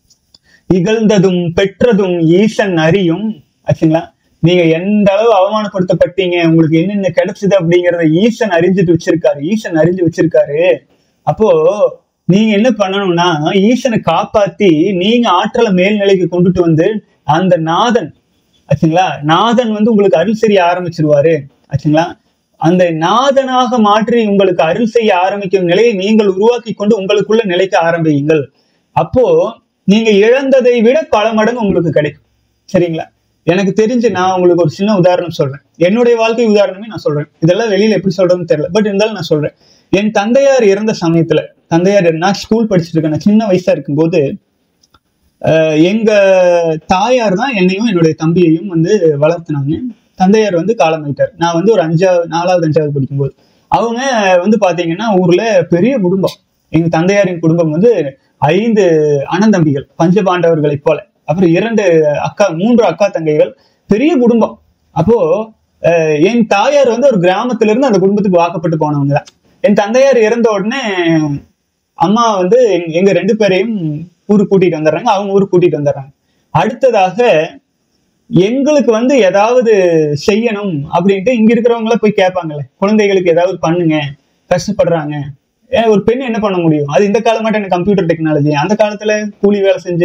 இகழ்ந்ததும் பெற்றதும் ஈசன் அறியும் ஆச்சுங்களா நீங்க எந்த அளவு அவமானப்படுத்தப்பட்டீங்க உங்களுக்கு என்னென்ன கிடைச்சது அப்படிங்கறத ஈசன் அறிஞ்சிட்டு வச்சிருக்காரு ஈசன் அறிஞ்சு வச்சிருக்காரு அப்போ நீங்க என்ன பண்ணணும்னா ஈசனை காப்பாத்தி நீங்க ஆற்றலை மேல்நிலைக்கு கொண்டுட்டு வந்து அந்த நாதன் ஆச்சுங்களா நாதன் வந்து உங்களுக்கு அருள் செய்ய ஆரம்பிச்சிருவாரு ஆச்சுங்களா அந்த நாதனாக மாற்றி உங்களுக்கு அருள் செய்ய ஆரம்பிக்கும் நிலையை நீங்கள் உருவாக்கி கொண்டு உங்களுக்குள்ள நிலைக்க ஆரம்பியுங்கள் அப்போ நீங்க இழந்ததை விட பல மடங்கு உங்களுக்கு கிடைக்கும் சரிங்களா எனக்கு தெரிஞ்சு நான் உங்களுக்கு ஒரு சின்ன உதாரணம் சொல்றேன் என்னுடைய வாழ்க்கை உதாரணமே நான் சொல்றேன் இதெல்லாம் வெளியில எப்படி சொல்றதுன்னு தெரியல பட் இருந்தாலும் நான் சொல்றேன் என் தந்தையார் இறந்த சமயத்துல தந்தையார் நான் ஸ்கூல் படிச்சுட்டு இருக்கேன் நான் சின்ன வயசா இருக்கும்போது எங்க தாயார் தான் என்னையும் என்னுடைய தம்பியையும் வந்து வளர்த்துனாங்க தந்தையார் வந்து காலமாயிட்டார் நான் வந்து ஒரு அஞ்சாவது நாலாவது அஞ்சாவது படிக்கும்போது அவங்க வந்து பாத்தீங்கன்னா ஊர்ல பெரிய குடும்பம் எங்க தந்தையாரின் குடும்பம் வந்து ஐந்து அனந்தம்பிகள் பஞ்சபாண்டவர்களைப் போல அப்புறம் இரண்டு அக்கா மூன்று அக்கா தங்கைகள் பெரிய குடும்பம் அப்போ என் தாயார் வந்து ஒரு கிராமத்துல இருந்து அந்த குடும்பத்துக்கு வாக்கப்பட்டு போனவங்க தான் என் தந்தையார் இறந்த உடனே அம்மா வந்து எங்க ரெண்டு பேரையும் ஊருக்கு கூட்டிட்டு வந்துடுறாங்க அவங்க ஊருக்கு கூட்டிட்டு வந்துடுறாங்க அடுத்ததாக எங்களுக்கு வந்து ஏதாவது செய்யணும் அப்படின்ட்டு இங்க இருக்கிறவங்கள போய் கேட்பாங்கல்ல குழந்தைகளுக்கு ஏதாவது பண்ணுங்க கஷ்டப்படுறாங்க ஒரு பெண் என்ன பண்ண முடியும் அது இந்த காலம் மட்டும் எனக்கு கம்ப்யூட்டர் டெக்னாலஜி அந்த காலத்துல கூலி வேலை செஞ்சு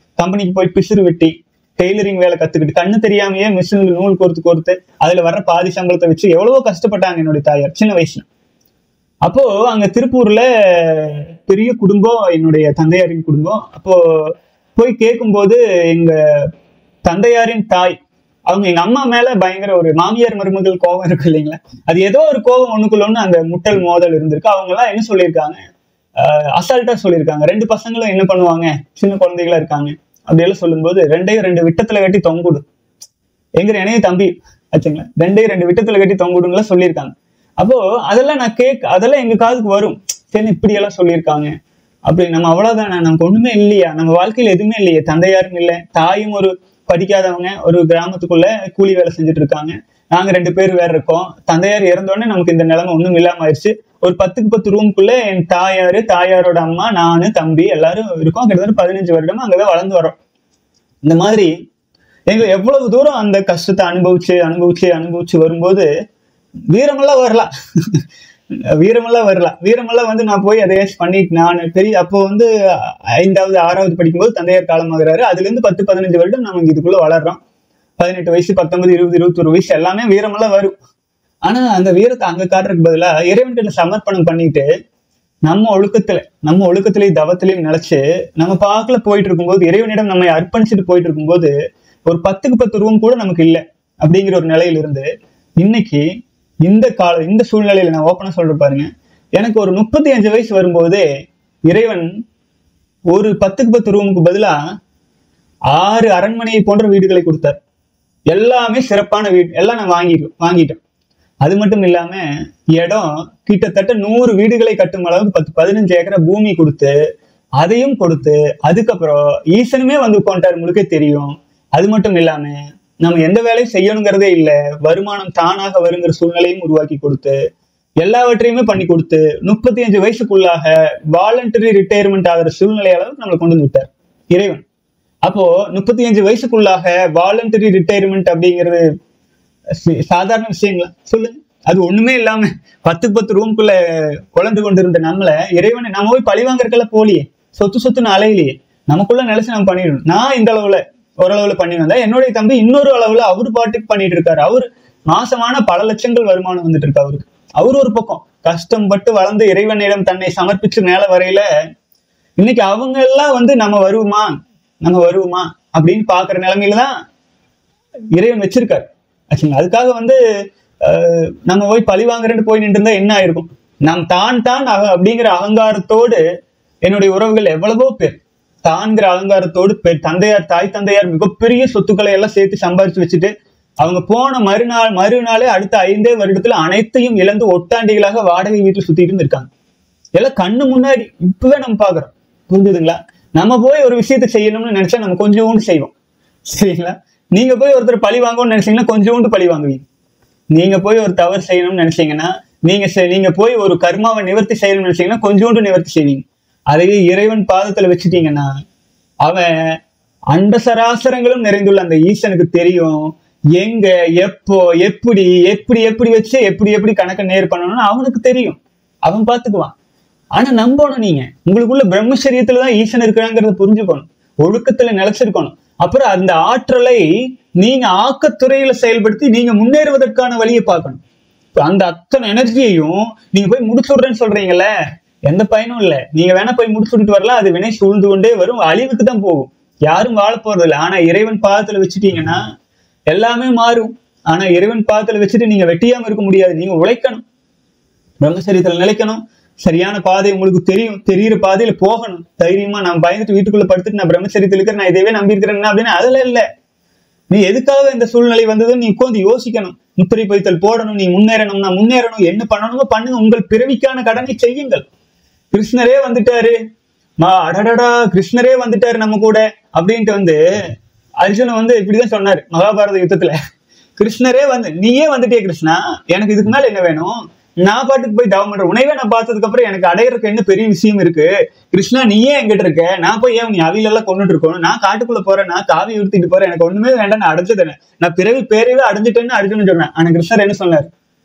கம்பெனிக்கு போய் பிசுறு வெட்டி டெய்லரிங் வேலை கத்துக்கிட்டு கண்ணு தெரியாமையே மிஷின்ல நூல் கோர்த்து கோர்த்து அதுல வர்ற பாதி சம்பளத்தை வச்சு எவ்வளவோ கஷ்டப்பட்டாங்க என்னுடைய தாயார் சின்ன வயசுல அப்போ அங்க திருப்பூர்ல பெரிய குடும்பம் என்னுடைய தந்தையாரின் குடும்பம் அப்போ போய் கேட்கும்போது எங்க தந்தையாரின் தாய் அவங்க எங்க அம்மா மேல பயங்கர ஒரு மாமியார் மருமகள் கோபம் இருக்கு இல்லைங்களா அது ஏதோ ஒரு கோபம் ஒண்ணுக்குள்ள ஒண்ணு அந்த முட்டல் மோதல் இருந்திருக்கு அவங்க எல்லாம் என்ன சொல்லியிருக்காங்க ஆஹ் அசால்ட்டா சொல்லியிருக்காங்க ரெண்டு பசங்களும் என்ன பண்ணுவாங்க சின்ன குழந்தைகளா இருக்காங்க அப்படியெல்லாம் சொல்லும்போது ரெண்டையும் ரெண்டு விட்டத்துல கட்டி தொங்குடு எங்க என்னைய தம்பி ஆச்சுங்களா ரெண்டையும் ரெண்டு விட்டத்துல கட்டி தொங்குடுங்களா சொல்லியிருக்காங்க அப்போ அதெல்லாம் நான் கேக் அதெல்லாம் எங்க காதுக்கு வரும் சரி இப்படி எல்லாம் சொல்லியிருக்காங்க அப்படி நம்ம அவ்வளவுதானே நமக்கு ஒண்ணுமே இல்லையா நம்ம வாழ்க்கையில எதுவுமே இல்லையே தந்தையாரும் இல்லை தாயும் ஒரு படிக்காதவங்க ஒரு கிராமத்துக்குள்ள கூலி வேலை செஞ்சுட்டு இருக்காங்க நாங்க ரெண்டு பேர் வேற இருக்கோம் தந்தையார் இறந்தோடனே நமக்கு இந்த நிலைமை ஒண்ணும் இல்லாம ஆயிடுச்சு ஒரு பத்துக்கு பத்து ரூமுக்குள்ள என் தாயாரு தாயாரோட அம்மா நானு தம்பி எல்லாரும் இருக்கோம் கிட்டத்தட்ட பதினஞ்சு வருடமா அங்கதான் வளர்ந்து வரோம் இந்த மாதிரி எங்க எவ்வளவு தூரம் அந்த கஷ்டத்தை அனுபவிச்சு அனுபவிச்சு அனுபவிச்சு வரும்போது வீரமெல்லாம் வரலாம் வீரமெல்லாம் வரலாம் வீரமெல்லாம் வந்து நான் போய் அதை பண்ணிட்டு நான் பெரிய அப்போ வந்து ஐந்தாவது ஆறாவது படிக்கும்போது தந்தையார் காலமாகிறாரு அதுல இருந்து பத்து பதினஞ்சு வருடம் நம்ம இங்க இதுக்குள்ள வளர்றோம் பதினெட்டு வயசு பத்தொன்பது இருபது இருபத்தொரு வயசு எல்லாமே வீரமெல்லாம் வரும் ஆனா அந்த வீரத்தை அங்க காட்டுறதுக்கு பதிலா இறைவன்கிட்ட சமர்ப்பணம் பண்ணிட்டு நம்ம ஒழுக்கத்துல நம்ம ஒழுக்கத்திலேயும் தவத்திலையும் நினைச்சு நம்ம பாக்கல போயிட்டு இருக்கும்போது இறைவனிடம் நம்மை அர்ப்பணிச்சுட்டு போயிட்டு இருக்கும்போது ஒரு பத்துக்கு பத்து ரூம் கூட நமக்கு இல்லை அப்படிங்கிற ஒரு நிலையில இருந்து இன்னைக்கு இந்த கால இந்த சூழ்நிலையில நான் ஓப்பனா சொல்றேன் பாருங்க எனக்கு ஒரு முப்பத்தி அஞ்சு வயசு வரும்போதே இறைவன் ஒரு பத்துக்கு பத்து ரூமுக்கு பதிலா ஆறு அரண்மனையை போன்ற வீடுகளை கொடுத்தார் எல்லாமே சிறப்பான வீடு எல்லாம் நான் வாங்கிட்டோம் வாங்கிட்டோம் அது மட்டும் இல்லாம இடம் கிட்டத்தட்ட நூறு வீடுகளை கட்டும் அளவுக்கு பத்து பதினஞ்சு ஏக்கரை பூமி கொடுத்து அதையும் கொடுத்து அதுக்கப்புறம் ஈசனுமே வந்து உட்காந்துட்டார் முழுக்க தெரியும் அது மட்டும் இல்லாம நம்ம எந்த வேலையும் செய்யணுங்கிறதே இல்லை வருமானம் தானாக வருங்கிற சூழ்நிலையும் உருவாக்கி கொடுத்து எல்லாவற்றையுமே பண்ணி கொடுத்து முப்பத்தி அஞ்சு வயசுக்குள்ளாக வாலண்டரி ரிட்டையர்மெண்ட் ஆகிற சூழ்நிலை அளவுக்கு நம்மளை கொண்டு வந்து விட்டார் இறைவன் அப்போ முப்பத்தி அஞ்சு வயசுக்குள்ளாக வாலண்டரி ரிட்டையர்மெண்ட் அப்படிங்கிறது சி- சாதாரண விஷயங்களா சொல்லுங்க அது ஒண்ணுமே இல்லாம பத்துக்கு பத்து ரூம்குள்ள குழந்து கொண்டிருந்த நம்மள இறைவனை நம்ம போய் பழி வாங்குறதுக்கெல்லாம் போலியே சொத்து சொத்துன்னு அலையிலையே நமக்குள்ள நினைச்சு நம்ம பண்ணிடணும் நான் இந்த அளவுல ஓரளவுல பண்ணி வந்தா என்னுடைய தம்பி இன்னொரு அளவுல அவரு பாட்டுக்கு பண்ணிட்டு இருக்காரு அவரு மாசமான பல லட்சங்கள் வருமானம் வந்துட்டு இருக்கு அவருக்கு அவர் ஒரு பக்கம் கஷ்டப்பட்டு வளர்ந்து இறைவனிடம் தன்னை சமர்ப்பிச்சு மேல வரையில இன்னைக்கு அவங்க எல்லாம் வந்து நம்ம வருவோமா நம்ம வருவோமா அப்படின்னு பாக்குற நிலைமையில தான் இறைவன் வச்சிருக்காரு ஆச்சுங்களா அதுக்காக வந்து அஹ், நம்ம போய் பழி வாங்குறேன்னு போய் நின்று இருந்தா என்ன ஆயிருக்கும் நாம் தான் தான் அக- அப்படிங்கிற அகங்காரத்தோடு என்னுடைய உறவுகள் எவ்வளவோ பேர் தான்கிற அகங்காரத்தோடு பெ- தந்தையார் தாய் தந்தையார் மிகப்பெரிய சொத்துக்களை எல்லாம் சேர்த்து சம்பாரிச்சு வச்சுட்டு அவங்க போன மறுநாள் மறுநாளே அடுத்த ஐந்தே வருடத்துல அனைத்தையும் இழந்து ஒட்டாண்டிகளாக வாடகை வீட்டுல சுத்திட்டு இருக்காங்க எல்லாம் கண்ணு முன்னாடி இப்பவே நம்ம பாக்குறோம் புரிஞ்சுதுங்களா நம்ம போய் ஒரு விஷயத்தை செய்யணும்னு நினைச்சா நம்ம கொஞ்சோண்டு செய்வோம் சரிங்களா நீங்க போய் ஒருத்தர் பழி வாங்கணும்னு நினைச்சீங்கன்னா கொஞ்சோண்டு பழி வாங்குவீங்க நீங்க போய் ஒரு தவறு செய்யணும்னு நினைச்சீங்கன்னா நீங்க செ- நீங்க போய் ஒரு கர்மாவை நிவர்த்தி செய்யணும்னு நினைச்சீங்கன்னா கொஞ்சோண்டு நிவர்த்தி செய்வீங்க அதையே இறைவன் பாதத்துல வச்சுட்டீங்கன்னா அவன் அண்ட சராசரங்களும் நிறைந்துள்ள அந்த ஈசனுக்கு தெரியும் எங்க எப்போ எப்படி எப்படி எப்படி வச்சு எப்படி எப்படி கணக்கை நேர் பண்ணணும்னு அவனுக்கு தெரியும் அவன் பாத்துக்குவான் ஆனா நம்பணும் நீங்க உங்களுக்குள்ள பிரம்மச்சரியத்துல தான் ஈசன் இருக்கிறாங்கிறத புரிஞ்சுக்கணும் ஒழுக்கத்துல நிலைச்சிருக்கணும் அப்புறம் அந்த ஆற்றலை நீங்க ஆக்கத்துறையில செயல்படுத்தி நீங்க முன்னேறுவதற்கான வழியை பார்க்கணும் இப்ப அந்த அத்தனை எனர்ஜியையும் நீங்க போய் முடிச்சு விடுறேன்னு சொல்றீங்கல்ல எந்த பயனும் இல்ல நீங்க வேணா போய் முடிச்சு விட்டுட்டு வரலாம் அது வினை சூழ்ந்து கொண்டே வரும் அழிவுக்கு தான் போகும் யாரும் வாழ போறது இல்லை ஆனா இறைவன் பாதத்துல வச்சுட்டீங்கன்னா எல்லாமே மாறும் ஆனா இறைவன் பாதத்துல வச்சுட்டு நீங்க வெட்டியாம இருக்க முடியாது நீங்க உழைக்கணும் பிரம்மச்சரியத்துல நிலைக்கணும் சரியான பாதை உங்களுக்கு தெரியும் தெரியிற பாதையில போகணும் தைரியமா நான் பயந்துட்டு வீட்டுக்குள்ள படுத்துட்டு நான் பிரம்மச்சரியத்தில் இருக்கிறேன் நான் இதவே நம்பி இருக்கிறேன்னா அப்படின்னு அதெல்லாம் இல்ல நீ எதுக்காக இந்த சூழ்நிலை வந்ததுன்னு நீ உட்காந்து யோசிக்கணும் முத்திரை பைத்தல் போடணும் நீ முன்னேறணும் நான் முன்னேறணும் என்ன பண்ணணுமோ பண்ணுங்க உங்கள் பிறவிக்கான கடனை செய்யுங்கள் கிருஷ்ணரே வந்துட்டாரு மா அடடடா கிருஷ்ணரே வந்துட்டாரு நம்ம கூட அப்படின்ட்டு வந்து அர்ஜுனன் வந்து இப்படிதான் சொன்னாரு மகாபாரத யுத்தத்துல கிருஷ்ணரே வந்து நீயே வந்துட்டே கிருஷ்ணா எனக்கு இதுக்கு மேல என்ன வேணும் நான் பாட்டுக்கு போய் தவம் பண்றேன் உனைவே நான் பார்த்ததுக்கு அப்புறம் எனக்கு அடையறதுக்கு என்ன பெரிய விஷயம் இருக்கு கிருஷ்ணா நீயே எங்கிட்ட இருக்க நான் போய் ஏன் நீ அவில எல்லாம் கொண்டுட்டு இருக்கணும் நான் காட்டுக்குள்ள போறேன் நான் காவி உடுத்திட்டு போறேன் எனக்கு ஒண்ணுமே வேண்டாம் நான் அடைஞ்சதுனே நான் பிறவி பேரவே அடைஞ்சிட்டேன்னு அர்ஜுனன் சொன்னேன் ஆனா கிருஷ்ணர் என்ன சொன்னார்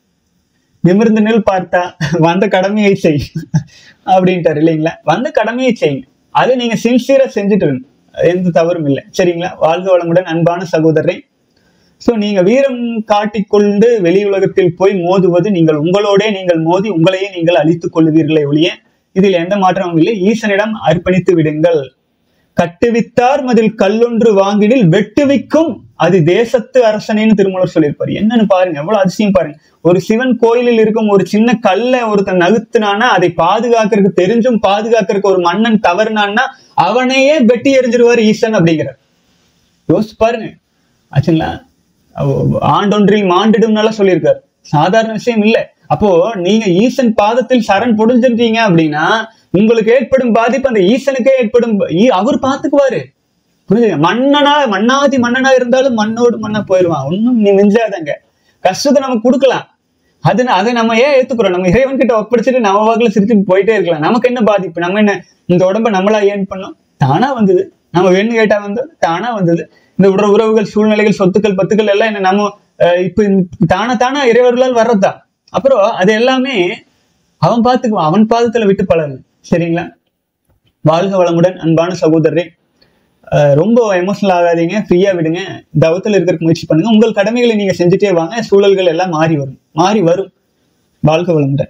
நிமிர்ந்து நில் பார்த்தா வந்த கடமையை செய் அப்படின்ட்டாரு இல்லைங்களா வந்த கடமையை செய்யுங்க அது நீங்க சின்சியரா செஞ்சுட்டு இருங்க எந்த தவறும் இல்லை சரிங்களா வாழ்க வளமுடன் அன்பான சகோதரரை ஸோ நீங்க வீரம் காட்டிக்கொண்டு வெளி உலகத்தில் போய் மோதுவது நீங்கள் உங்களோடே நீங்கள் மோதி உங்களையே நீங்கள் அழித்துக் கொள்வீர்களே ஒழிய இதில் எந்த மாற்றமும் இல்லை ஈசனிடம் அர்ப்பணித்து விடுங்கள் கட்டுவித்தார் மதில் கல்லொன்று வாங்கிடில் வெட்டுவிக்கும் அது தேசத்து அரசனேன்னு திருமூலர் சொல்லியிருப்பாரு என்னன்னு பாருங்க எவ்வளவு அதிசயம் பாருங்க ஒரு சிவன் கோயிலில் இருக்கும் ஒரு சின்ன கல்லை ஒருத்தன் நகுத்துனானா அதை பாதுகாக்கிறதுக்கு தெரிஞ்சும் பாதுகாக்கிறதுக்கு ஒரு மன்னன் தவறுனான்னா அவனையே வெட்டி எறிஞ்சிருவாரு ஈசன் அப்படிங்கிறார் யோசிச்சு பாருங்க ஆச்சுங்களா அவ- ஆண்டொன்றில் மாண்டிடும்னால சொல்லியிருக்காரு சாதாரண விஷயம் இல்ல அப்போ நீங்க ஈசன் பாதத்தில் சரண் புடிஞ்சிருக்கீங்க அப்படின்னா உங்களுக்கு ஏற்படும் பாதிப்பு அந்த ஈசனுக்கே ஏற்படும் ப- ஈ- அவர் பாத்துக்குவாரு புரிஞ்சுங்க மன்னனா மன்னாதி மன்னனா இருந்தாலும் மண்ணோடு மண்ணா போயிடுவான் ஒன்னும் நீ மிஞ்சாதங்க கஷ்டத்தை நமக்கு கொடுக்கலாம் அது ந- அதை நம்ம ஏன் ஏத்துக்கிறோம் நம்ம இறைவன் கிட்ட ஒப்படைச்சிட்டு நம்ம வாக்குல சிரிச்சுட்டு போயிட்டே இருக்கலாம் நமக்கு என்ன பாதிப்பு நம்ம என்ன இந்த உடம்ப நம்மளா ஏன் பண்ணோம் தானா வந்தது நம்ம வேணும் கேட்டா வந்தது தானா வந்தது இந்த உற உறவுகள் சூழ்நிலைகள் சொத்துக்கள் பத்துக்கள் எல்லாம் என்ன நம்ம அஹ், இப்ப இந்த தானா தானா இறைவர்களால் வர்றதுதான் அப்புறம் அது எல்லாமே அவன் பார்த்துக்குவான் அவன் பாதத்துல விட்டு பழகு சரிங்களா வாழ்க வளமுடன் அன்பான சகோதரரே அஹ் ரொம்ப எமோஷனல் ஆகாதீங்க ஃப்ரீயா விடுங்க தவத்தில் இருக்கிறதுக்கு முயற்சி பண்ணுங்க உங்கள் கடமைகளை நீங்க செஞ்சுட்டே வாங்க சூழல்கள் எல்லாம் மாறி வரும் மாறி வரும் வாழ்க வளமுடன்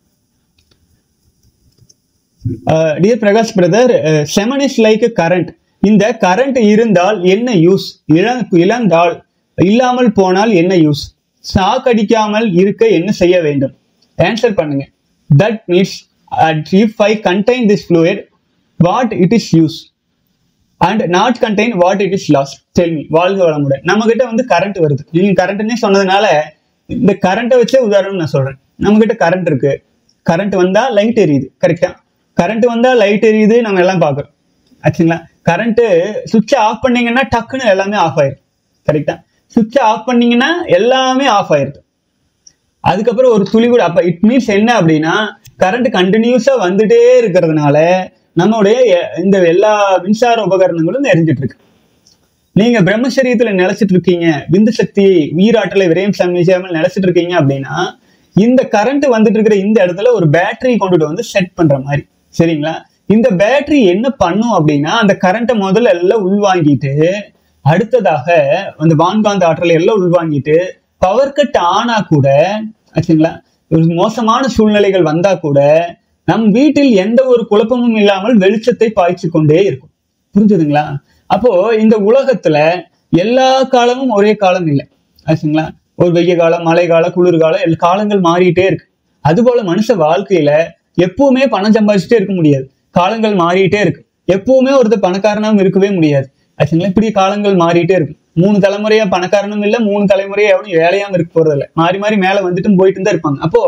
dear Prakash brother semen is like current இந்த கரண்ட் இருந்தால் என்ன யூஸ் இழந்தால் இல்லாமல் போனால் என்ன யூஸ் ஷாக் அடிக்காமல் இருக்க என்ன செய்ய வேண்டும் ஆன்சர் பண்ணுங்க that means if I contain this fluid what it is use and not contain what it is loss tell me வாழ்க வளமுடன் நம்ம கிட்ட வந்து கரண்ட் வருது நீங்க கரண்ட்னே சொன்னதுனால இந்த கரண்ட்டை வச்சே உதாரணம் நான் சொல்றேன் நம்ம கிட்ட கரண்ட் இருக்கு கரண்ட் வந்தா லைட் எரியுது கரெக்டா கரண்ட் வந்தா லைட் எரியுது நம்ம எல்லாம் பார்க்குறோம் ஆச்சுங்களா கரண்ட் சுவிட்சை ஆஃப் பண்ணீங்கன்னா டக்குன்னு எல்லாமே ஆஃப் ஆயிரும் கரெக்டா சுவிட்சை ஆஃப் பண்ணீங்கன்னா எல்லாமே ஆஃப் ஆயிருது அதுக்கப்புறம் ஒரு துளி கூட அப்ப இட் மீன்ஸ் என்ன அப்படின்னா கரண்ட் கண்டினியூஸா வந்துட்டே இருக்கிறதுனால நம்மளுடைய எ- இந்த எல்லா மின்சார உபகரணங்களும் எரிஞ்சிட்டு இருக்கு நீங்க பிரம்மச்சரியத்துல நிலைச்சிட்டு இருக்கீங்க விந்து சக்தி உயிராற்றலை விரயம் சமைச்சாமல் நிலைச்சிட்டு இருக்கீங்க அப்படின்னா இந்த கரண்ட் வந்துட்டு இருக்கிற இந்த இடத்துல ஒரு பேட்டரி கொண்டுட்டு வந்து செட் பண்ற மாதிரி சரிங்களா இந்த பேட்டரி என்ன பண்ணும் அப்படின்னா அந்த கரண்ட்டை முதல்ல எல்லாம் உள்வாங்கிட்டு அடுத்ததாக அந்த வான்காந்த ஆற்றலை எல்லாம் உள்வாங்கிட்டு பவர் கட் ஆனா கூட ஆச்சுங்களா ஒரு மோசமான சூழ்நிலைகள் வந்தா கூட நம் வீட்டில் எந்த ஒரு குழப்பமும் இல்லாமல் வெளிச்சத்தை பாய்ச்சி கொண்டே இருக்கும் புரிஞ்சுதுங்களா அப்போ இந்த உலகத்துல எல்லா காலமும் ஒரே காலம் இல்லை ஆச்சுங்களா ஒரு வெய்ய காலம் மழை காலம் குளிர் காலம் எல்லா காலங்கள் மாறிட்டே இருக்கு அதுபோல மனுஷ வாழ்க்கையில எப்பவுமே பணம் சம்பாதிச்சுட்டே இருக்க முடியாது காலங்கள் மாறிட்டே இருக்கு எப்பவுமே ஒருத்தர் பணக்காரனாவும் இருக்கவே முடியாது ஆச்சுங்களா இப்படி காலங்கள் மாறிட்டே இருக்கு மூணு தலைமுறையா பணக்காரனும் இல்ல மூணு தலைமுறையா எவனும் வேலையாம இருக்க போறது இல்ல மாறி மாறி மேல வந்துட்டும் போயிட்டு தான் இருப்பாங்க அப்போ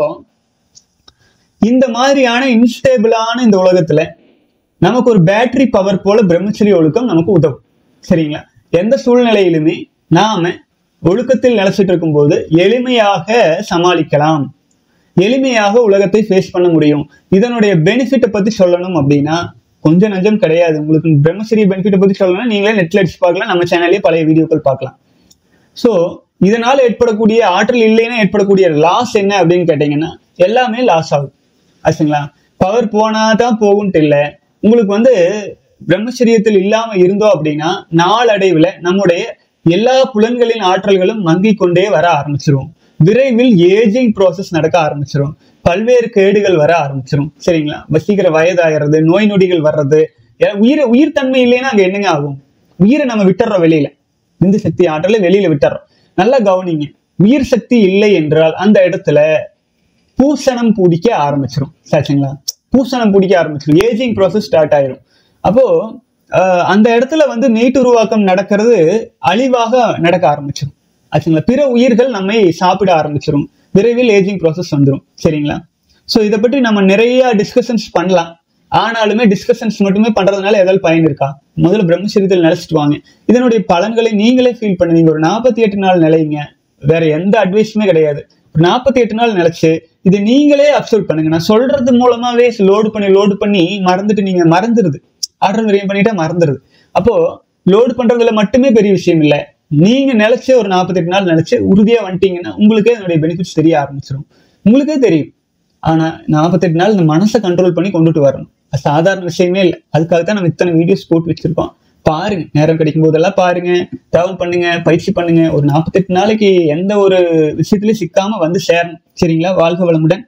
இந்த மாதிரியான இன்ஸ்டேபிளான இந்த உலகத்துல நமக்கு ஒரு பேட்டரி பவர் போல பிரம்மச்சரிய ஒழுக்கம் நமக்கு உதவும் சரிங்களா எந்த சூழ்நிலையிலுமே நாம ஒழுக்கத்தில் நிலைச்சிட்டு இருக்கும்போது எளிமையாக சமாளிக்கலாம் எளிமையாக உலகத்தை ஃபேஸ் பண்ண முடியும் இதனுடைய பெனிஃபிட்டை பத்தி சொல்லணும் அப்படின்னா கொஞ்சம் நஞ்சம் கிடையாது உங்களுக்கு பிரம்மச்சரிய பெனிஃபிட்டை பத்தி சொல்லணும்னா நீங்களே நெட்ல அடிச்சு பார்க்கலாம் நம்ம சேனல்லே பழைய வீடியோக்கள் பார்க்கலாம் ஸோ இதனால ஏற்படக்கூடிய ஆற்றல் இல்லைன்னா ஏற்படக்கூடிய லாஸ் என்ன அப்படின்னு கேட்டீங்கன்னா எல்லாமே லாஸ் ஆகும் ஆச்சுங்களா பவர் போனா தான் போகும்ட்டு இல்லை உங்களுக்கு வந்து பிரம்மச்சரியத்தில் இல்லாம இருந்தோம் அப்படின்னா நாளடைவுல நம்முடைய எல்லா புலன்களின் ஆற்றல்களும் மங்கிக் கொண்டே வர ஆரம்பிச்சிரும் விரைவில் ஏஜிங் ப்ராசஸ் நடக்க ஆரம்பிச்சிரும் பல்வேறு கேடுகள் வர ஆரம்பிச்சிரும் சரிங்களா வசீகர வயதாகிறது நோய் நொடிகள் வர்றது ஏ- உயிர் உயிர் தன்மை இல்லைன்னா அங்க என்னங்க ஆகும் உயிரை நம்ம விட்டுறோம் வெளியில இந்து சக்தி ஆற்றலை வெளியில விட்டுறோம் நல்லா கவனிங்க உயிர் சக்தி இல்லை என்றால் அந்த இடத்துல பூசணம் பிடிக்க ஆரம்பிச்சிரும் சரிங்களா பூசணம் பிடிக்க ஆரம்பிச்சிரும் ஏஜிங் ப்ராசஸ் ஸ்டார்ட் ஆயிரும் அப்போ ஆஹ், அந்த இடத்துல வந்து மீட்டு உருவாக்கம் நடக்கிறது அழிவாக நடக்க ஆரம்பிச்சிரும் ஆச்சுங்களா பிற உயிர்கள் நம்மை சாப்பிட ஆரம்பிச்சிரும் விரைவில் ஏஜிங் ப்ராசஸ் வந்துடும் சரிங்களா ஸோ இதை பற்றி நம்ம நிறைய டிஸ்கஷன்ஸ் பண்ணலாம் ஆனாலுமே டிஸ்கஷன்ஸ் மட்டுமே பண்றதுனால ஏதாவது பயன் இருக்கா முதல்ல பிரம்மச்சரியத்தில் நிலைச்சிட்டு வாங்க இதனுடைய பலன்களை நீங்களே ஃபீல் பண்ணுவீங்க ஒரு நாற்பத்தி எட்டு நாள் நிலைங்க வேற எந்த அட்வைஸுமே கிடையாது ஒரு நாற்பத்தி எட்டு நாள் நிலைச்சு இதை நீங்களே அப்சர்வ் பண்ணுங்க நான் சொல்றது மூலமாவே லோடு பண்ணி லோடு பண்ணி மறந்துட்டு நீங்க மறந்துருது ஆர்டர் விரயம் பண்ணிட்டா மறந்துருது அப்போ லோடு பண்றதுல மட்டுமே பெரிய விஷயம் இல்லை நீங்க நினைச்சு ஒரு நாற்பத்தெட்டு நாள் நினைச்சு உறுதியா வந்துட்டீங்கன்னா உங்களுக்கே அதனுடைய பெனிஃபிட்ஸ் தெரிய ஆரம்பிச்சிடும் உங்களுக்கே தெரியும் ஆனா நாற்பத்தெட்டு நாள் இந்த மனசை கண்ட்ரோல் பண்ணி கொண்டுட்டு வரணும் அது சாதாரண விஷயமே இல்லை அதுக்காக தான் நம்ம இத்தனை வீடியோஸ் போட்டு வச்சிருக்கோம் பாருங்க நேரம் கிடைக்கும் போதெல்லாம் பாருங்க தவம் பண்ணுங்க பயிற்சி பண்ணுங்க ஒரு நாற்பத்தெட்டு நாளைக்கு எந்த ஒரு விஷயத்துலயும் சிக்காம வந்து சேரணும் சரிங்களா வாழ்க வளமுடன்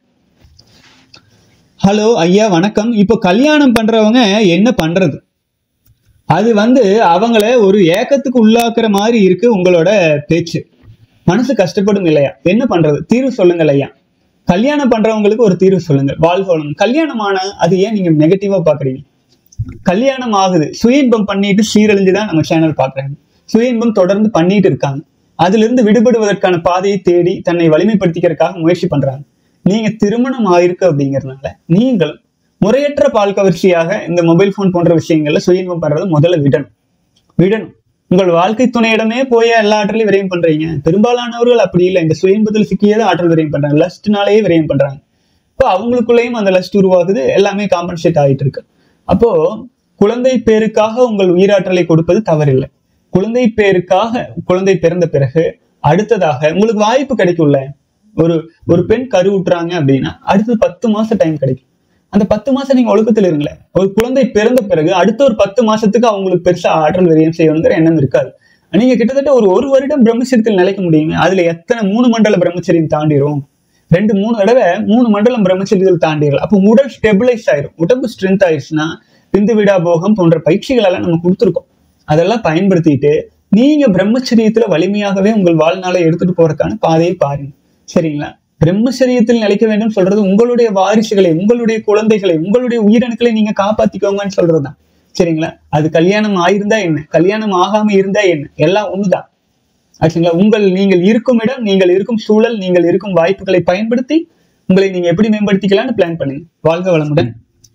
ஹலோ ஐயா வணக்கம் இப்போ கல்யாணம் பண்றவங்க என்ன பண்றது அது வந்து அவங்கள ஒரு ஏக்கத்துக்கு உள்ளாக்குற மாதிரி இருக்கு உங்களோட பேச்சு மனசு கஷ்டப்படும் இல்லையா என்ன பண்றது தீர்வு சொல்லுங்கள் ஐயா கல்யாணம் பண்றவங்களுக்கு ஒரு தீர்வு சொல்லுங்க வாழ்க வளம் கல்யாணமான அது ஏன் நீங்க நெகட்டிவா பாக்குறீங்க கல்யாணம் ஆகுது சுய இன்பம் பண்ணிட்டு சீரழிஞ்சு தான் நம்ம சேனல் பார்க்குறாங்க சுய இன்பம் தொடர்ந்து பண்ணிட்டு இருக்காங்க அதுல இருந்து விடுபடுவதற்கான பாதையை தேடி தன்னை வலிமைப்படுத்திக்கிறதுக்காக முயற்சி பண்றாங்க நீங்க திருமணம் ஆயிருக்கு அப்படிங்கறதுனால நீங்களும் முறையற்ற பால் கவர்ச்சியாக இந்த மொபைல் போன் போன்ற விஷயங்கள்ல சுய இன்பம் பண்றதை முதல்ல விடணும் விடணும் உங்கள் வாழ்க்கை துணையிடமே போய் எல்லா ஆற்றலையும் விரயம் பண்றீங்க பெரும்பாலானவர்கள் அப்படி இல்லை இந்த சுய இன்பத்தில் சிக்கியதை ஆற்றல் விரயம் பண்றாங்க லஸ்ட்னாலேயே விரயம் பண்றாங்க இப்போ அவங்களுக்குள்ளேயும் அந்த லஸ்ட் உருவாகுது எல்லாமே காம்பன்சேட் ஆகிட்டு இருக்கு அப்போ குழந்தை பேருக்காக உங்கள் உயிராற்றலை கொடுப்பது தவறில்லை குழந்தை பேருக்காக குழந்தை பிறந்த பிறகு அடுத்ததாக உங்களுக்கு வாய்ப்பு கிடைக்கும்ல ஒரு ஒரு பெண் கருவுட்டுறாங்க அப்படின்னா அடுத்தது பத்து மாசம் டைம் கிடைக்கும் அந்த பத்து மாசம் நீங்க ஒழுக்கத்தில் இருங்களேன் ஒரு குழந்தை பிறந்த பிறகு அடுத்த ஒரு பத்து மாசத்துக்கு அவங்களுக்கு பெருசா ஆற்றல் விரயம் செய்யணுங்கிற எண்ணம் இருக்காது நீங்க கிட்டத்தட்ட ஒரு ஒரு வருடம் பிரம்மச்சரியத்தில் நிலைக்க முடியுங்க அதுல எத்தனை மூணு மண்டல பிரம்மச்சரியம் தாண்டிரும் ரெண்டு மூணு தடவை மூணு மண்டலம் பிரம்மச்சரியத்தில் தாண்டிடலாம் அப்போ உடல் ஸ்டெபிளைஸ் ஆயிரும் உடம்பு ஸ்ட்ரென்த் ஆயிடுச்சுன்னா பிந்து விடா போகம் போன்ற பயிற்சிகள் எல்லாம் நம்ம கொடுத்துருக்கோம் அதெல்லாம் பயன்படுத்திட்டு நீங்க பிரம்மச்சரியத்துல வலிமையாகவே உங்கள் வாழ்நாளை எடுத்துட்டு போறதுக்கான பாதையை பாருங்க சரிங்களா பிரம்மச்சரியத்தில் நிலைக்க வேண்டும் சொல்றது உங்களுடைய வாரிசுகளை உங்களுடைய குழந்தைகளை உங்களுடைய உயிரணுக்களை நீங்க காப்பாத்திக்கோங்கன்னு சொல்றதுதான் சரிங்களா அது கல்யாணம் ஆயிருந்தா என்ன கல்யாணம் ஆகாம இருந்தா என்ன எல்லாம் ஒண்ணுதான் ஆச்சுங்களா உங்கள் நீங்கள் இருக்கும் இடம் நீங்கள் இருக்கும் சூழல் நீங்கள் இருக்கும் வாய்ப்புகளை பயன்படுத்தி உங்களை நீங்க எப்படி மேம்படுத்திக்கலாம்னு பிளான் பண்ணுங்க வாழ்க வளமுடன்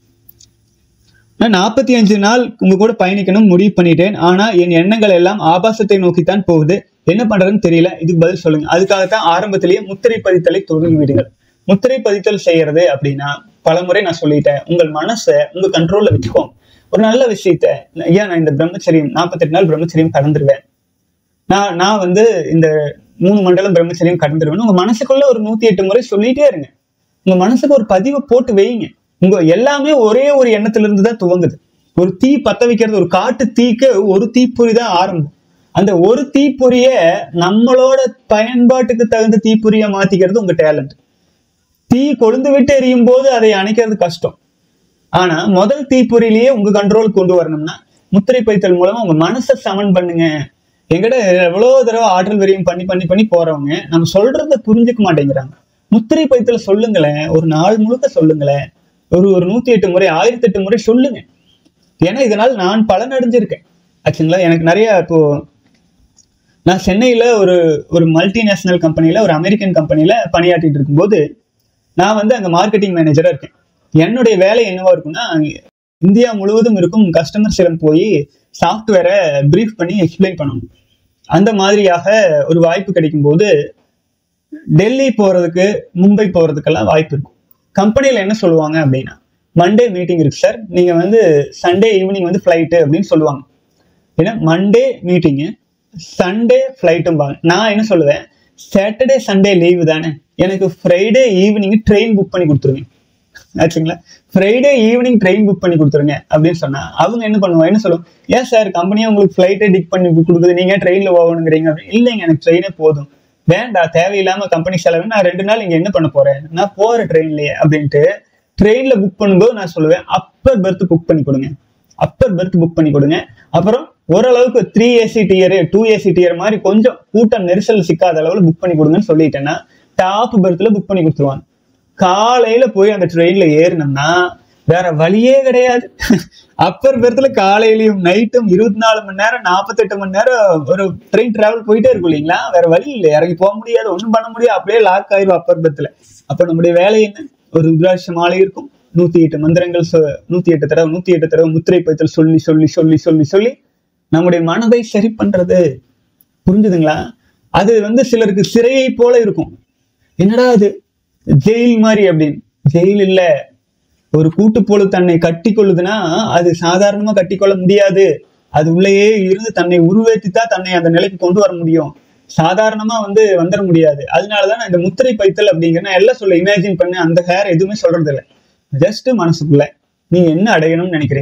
நான் நாற்பத்தி அஞ்சு நாள் உங்க கூட பயணிக்கணும் முடிவு பண்ணிட்டேன் ஆனா என் எண்ணங்கள் எல்லாம் ஆபாசத்தை நோக்கித்தான் போகுது என்ன பண்றதுன்னு தெரியல இதுக்கு பதில் சொல்லுங்க அதுக்காகத்தான் ஆரம்பத்திலேயே முத்திரை பதித்தலை தொடங்கி விடுங்கள் முத்திரை பதித்தல் செய்யறது அப்படின்னா பலமுறை நான் சொல்லிட்டேன் உங்கள் மனசை உங்க கண்ட்ரோல்ல வச்சுக்கோங்க ஒரு நல்ல விஷயத்த ஐயா நான் இந்த பிரம்மச்சரியம் நாற்பத்தெட்டு நாள் பிரம்மச்சரியம் கடந்துருவேன் நான் நான் வந்து இந்த மூணு மண்டலம் பிரம்மச்சரியம் கடந்துருவேன் உங்க மனசுக்குள்ள ஒரு நூத்தி எட்டு முறை சொல்லிட்டே இருங்க உங்க மனசுக்கு ஒரு பதிவை போட்டு வைங்க உங்க எல்லாமே ஒரே ஒரு எண்ணத்துல இருந்து தான் துவங்குது ஒரு தீ பத்த வைக்கிறது ஒரு காட்டு தீக்கு ஒரு தீப்பொறி தான் ஆரம்பம் அந்த ஒரு தீப்பொறிய நம்மளோட பயன்பாட்டுக்கு தகுந்த தீப்பொறிய மாத்திக்கிறது உங்க டேலண்ட் தீ கொழுந்து விட்டு எரியும் போது அதை அணைக்கிறது கஷ்டம் ஆனா முதல் தீப்பொறியிலேயே உங்க கண்ட்ரோல் கொண்டு வரணும்னா முத்திரை பைத்தல் மூலமா உங்க மனசை சமன் பண்ணுங்க எங்கிட்ட எவ்வளவு தடவை ஆற்றல் விரியம் பண்ணி பண்ணி பண்ணி போறவங்க நம்ம சொல்றத புரிஞ்சுக்க மாட்டேங்கிறாங்க முத்திரை பைத்தல் சொல்லுங்களேன் ஒரு நாள் முழுக்க சொல்லுங்களேன் ஒரு ஒரு நூத்தி எட்டு முறை ஆயிரத்தி எட்டு முறை சொல்லுங்க ஏன்னா இதனால் நான் பலன் அடைஞ்சிருக்கேன் ஆச்சுங்களா எனக்கு நிறைய இப்போ நான் சென்னையில ஒரு ஒரு மல்டிநேஷனல் கம்பெனில ஒரு அமெரிக்கன் கம்பெனில பணியாற்றிட்டு இருக்கும்போது நான் வந்து அங்க மார்க்கெட்டிங் மேனேஜரா இருக்கேன் என்னுடைய வேலை என்னவா இருக்கும்னா இந்தியா முழுவதும் இருக்கும் கஸ்டமர்ஸிடம் போய் சாஃப்ட்வேரை ப்ரீஃப் பண்ணி எக்ஸ்பிளைன் பண்ணணும் அந்த மாதிரியாக ஒரு வாய்ப்பு கிடைக்கும் போது டெல்லி போறதுக்கு மும்பை போறதுக்கெல்லாம் வாய்ப்பு இருக்கும் கம்பெனியில் என்ன சொல்லுவாங்க அப்படின்னா மண்டே மீட்டிங் இருக்கு சார் நீங்க வந்து சண்டே ஈவினிங் வந்து ஃப்ளைட்டு அப்படின்னு சொல்லுவாங்க ஏன்னா மண்டே மீட்டிங்கு சண்டே ஃப்ளைட்டும்பாங்க நான் என்ன சொல்லுவேன் சாட்டர்டே சண்டே லீவு தானே எனக்கு ஃப்ரைடே ஈவினிங் ட்ரெயின் புக் பண்ணி கொடுத்துருங்க ஆச்சுங்களா ஃப்ரைடே ஈவினிங் ட்ரெயின் புக் பண்ணி கொடுத்துருங்க அப்படின்னு சொன்னா அவங்க என்ன பண்ணுவாங்க என்ன சொல்லுவாங்க ஏன் சார் கம்பெனியே உங்களுக்கு ஃப்ளைட்டே டிக் பண்ணி கொடுக்குது நீங்க ட்ரெயின்ல போகணுங்கிறீங்க அப்படின்னு இல்லைங்க எனக்கு ட்ரெயினே போதும் வேண்டாம் தேவையில்லாம கம்பெனி செலவு நான் ரெண்டு நாள் இங்க என்ன பண்ண போறேன் நான் போற ட்ரெயின்லயே அப்படின்ட்டு ட்ரெயின்ல புக் பண்ணும்போது நான் சொல்லுவேன் அப்பர் பெர்த் புக் பண்ணி கொடுங்க அப்பர் பெர்த் புக் பண்ணி கொடுங்க அப்புறம் ஓரளவுக்கு three AC tier two AC tier மாதிரி கொஞ்சம் கூட்டம் நெரிசல் சிக்காத அளவுல புக் பண்ணி கொடுங்கன்னு சொல்லிட்டேன்னா டாப் பெர்த்ல புக் பண்ணி கொடுத்துருவாங்க காலையில போய் அந்த ட்ரெயின்ல ஏறினோம்னா வேற வழியே கிடையாது அப்பர் பெர்த்ல காலையிலயும் நைட்டும் இருபத்தி நாலு மணி நேரம் நாற்பத்தெட்டு மணி நேரம் ஒரு ட்ரெயின் டிராவல் போயிட்டே இருக்கும் இல்லைங்களா வேற வழி இல்லை இறங்கி போக முடியாது ஒன்றும் பண்ண முடியாது அப்படியே லாக் ஆயிரும் அப்பர் பெர்த்ல அப்ப நம்முடைய வேலை என்ன ஒரு ருத்ராட்ச மாலை இருக்கும் நூத்தி எட்டு மந்திரங்கள் சொ- நூத்தி எட்டு தடவை நூத்தி எட்டு தடவை முத்திரை பைத்தல் சொல்லி சொல்லி சொல்லி சொல்லி சொல்லி நம்முடைய மனதை சரி பண்றது புரிஞ்சுதுங்களா அது வந்து சிலருக்கு சிறையை போல இருக்கும் என்னடா அது ஜெயில் மாதிரி அப்படின்னு ஜெயில் இல்ல ஒரு கூட்டுப்பொழு தன்னை கட்டி கொள்ளுதுன்னா அது சாதாரணமா கட்டிக்கொள்ள முடியாது அது உள்ளேயே இருந்து தன்னை உருவேற்றித்தான் தன்னை அந்த நிலைக்கு கொண்டு வர முடியும் சாதாரணமா வந்து வந்துட முடியாது அதனாலதான் நான் இந்த முத்திரை பைத்தல் அப்படிங்கிற நான் எல்லாம் சொல்ல இமேஜின் பண்ணி அந்த ஹேர் எதுவுமே சொல்றது இல்லை ஜஸ்ட் மனசுக்குள்ள நீங்க என்ன அடையணும்னு நினைக்கிறீங்களோ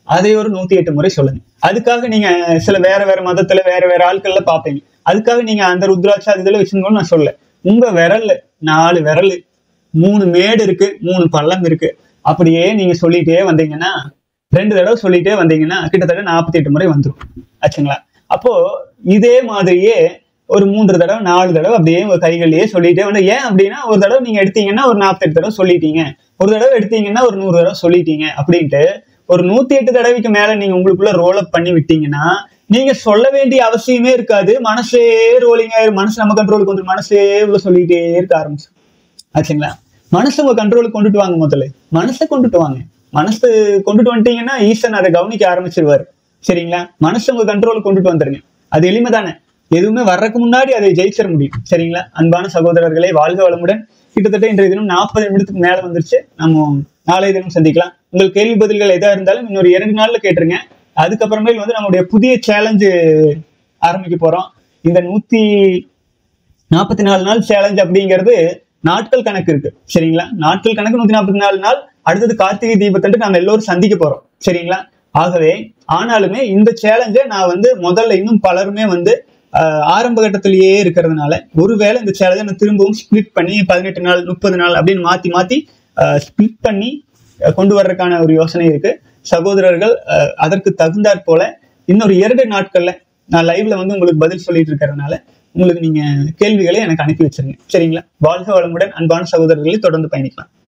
அதை ஒரு நூத்தி எட்டு முறை சொல்லுங்க அதுக்காக நீங்க சில வேற வேற மதத்துல வேற வேற ஆட்கள்ல பாப்பீங்க அதுக்காக நீங்க அந்த ருத்ராட்சா அது இதுல வச்சுக்கணும்னு நான் சொல்ல உங்க விரல் நாலு விரல் மூணு மேடு இருக்கு மூணு பள்ளம் இருக்கு அப்படியே நீங்க சொல்லிட்டே வந்தீங்கன்னா ரெண்டு தடவை சொல்லிட்டே வந்தீங்கன்னா கிட்டத்தட்ட நாற்பத்தி எட்டு முறை வந்துடும் ஆச்சுங்களா அப்போ இதே மாதிரியே ஒரு மூன்று தடவை நாலு தடவை அப்படியே உங்க கைகள்லயே சொல்லிட்டே வந்து ஏன் அப்படின்னா ஒரு தடவை நீங்க எடுத்தீங்கன்னா ஒரு நாற்பத்தெட்டு தடவை சொல்லிட்டீங்க ஒரு தடவை எடுத்தீங்கன்னா ஒரு நூறு தடவை சொல்லிட்டீங்க அப்படின்ட்டு ஒரு நூத்தி எட்டு தடவைக்கு மேல நீங்க உங்களுக்குள்ள ரோல் அப் பண்ணி விட்டீங்கன்னா நீங்க சொல்ல வேண்டிய அவசியமே இருக்காது மனசே ரோலிங் ஆயிரும் மனசு நம்ம கண்ட்ரோலுக்கு வந்து மனசே உள்ள சொல்லிட்டே இருக்க ஆரம்பிச்சு ஆச்சுங்களா மனசை உங்க கண்ட்ரோலுக்கு கொண்டுட்டு வாங்க முதல்ல மனசை கொண்டுட்டு வாங்க மனசு கொண்டுட்டு வந்துட்டீங்கன்னா ஈசன் அதை கவனிக்க ஆரம்பிச்சிருவாரு சரிங்களா மனசை உங்க கண்ட்ரோலுக்கு கொண்டுட்டு வந்துருங்க அது எளிமை தானே எதுவுமே வர்றதுக்கு முன்னாடி அதை ஜெயிச்சிட முடியும் சரிங்களா அன்பான சகோதரர்களே வாழ்க வளமுடன் கிட்டத்தட்ட இன்றைய தினம் நாற்பது நிமிடத்துக்கு மேல வந்துருச்சு நம்ம நாளைய தினம் சந்திக்கலாம் உங்கள் கேள்வி பதில்கள் எதா இருந்தாலும் இன்னொரு இரண்டு நாள்ல கேட்டுருங்க அதுக்கப்புறமேல் வந்து நம்மளுடைய புதிய சேலஞ்சு ஆரம்பிக்க போறோம் இந்த நூத்தி நாற்பத்தி நாலு நாள் சேலஞ்ச் அப்படிங்கிறது நாட்கள் கணக்கு இருக்கு சரிங்களா நாட்கள் கணக்கு நூத்தி நாற்பத்தி நாலு நாள் அடுத்தது கார்த்திகை தீபத்தன்று நம்ம எல்லோரும் சந்திக்க போறோம் சரிங்களா ஆகவே ஆனாலுமே இந்த சேலஞ்சை நான் வந்து முதல்ல இன்னும் பலருமே வந்து ஆஹ், ஆரம்ப கட்டத்திலேயே இருக்கிறதுனால ஒருவேளை இந்த சேலஞ்சை நான் திரும்பவும் ஸ்பிளிட் பண்ணி பதினெட்டு நாள் முப்பது நாள் அப்படின்னு மாத்தி மாத்தி ஸ்பிளிட் பண்ணி அஹ், கொண்டு வர்றதுக்கான ஒரு யோசனை இருக்கு சகோதரர்கள் அஹ், அதற்கு தகுந்தாற் போல இன்னொரு இரண்டு நாட்கள்ல நான் லைவ்ல வந்து உங்களுக்கு பதில் சொல்லிட்டு இருக்கிறதுனால உங்களுக்கு நீங்க கேள்விகளை எனக்கு அனுப்பி வச்சிருங்க சரிங்களா வாழ்க வளமுடன் அன்பான சகோதரர்களை தொடர்ந்து பயணிக்கலாம்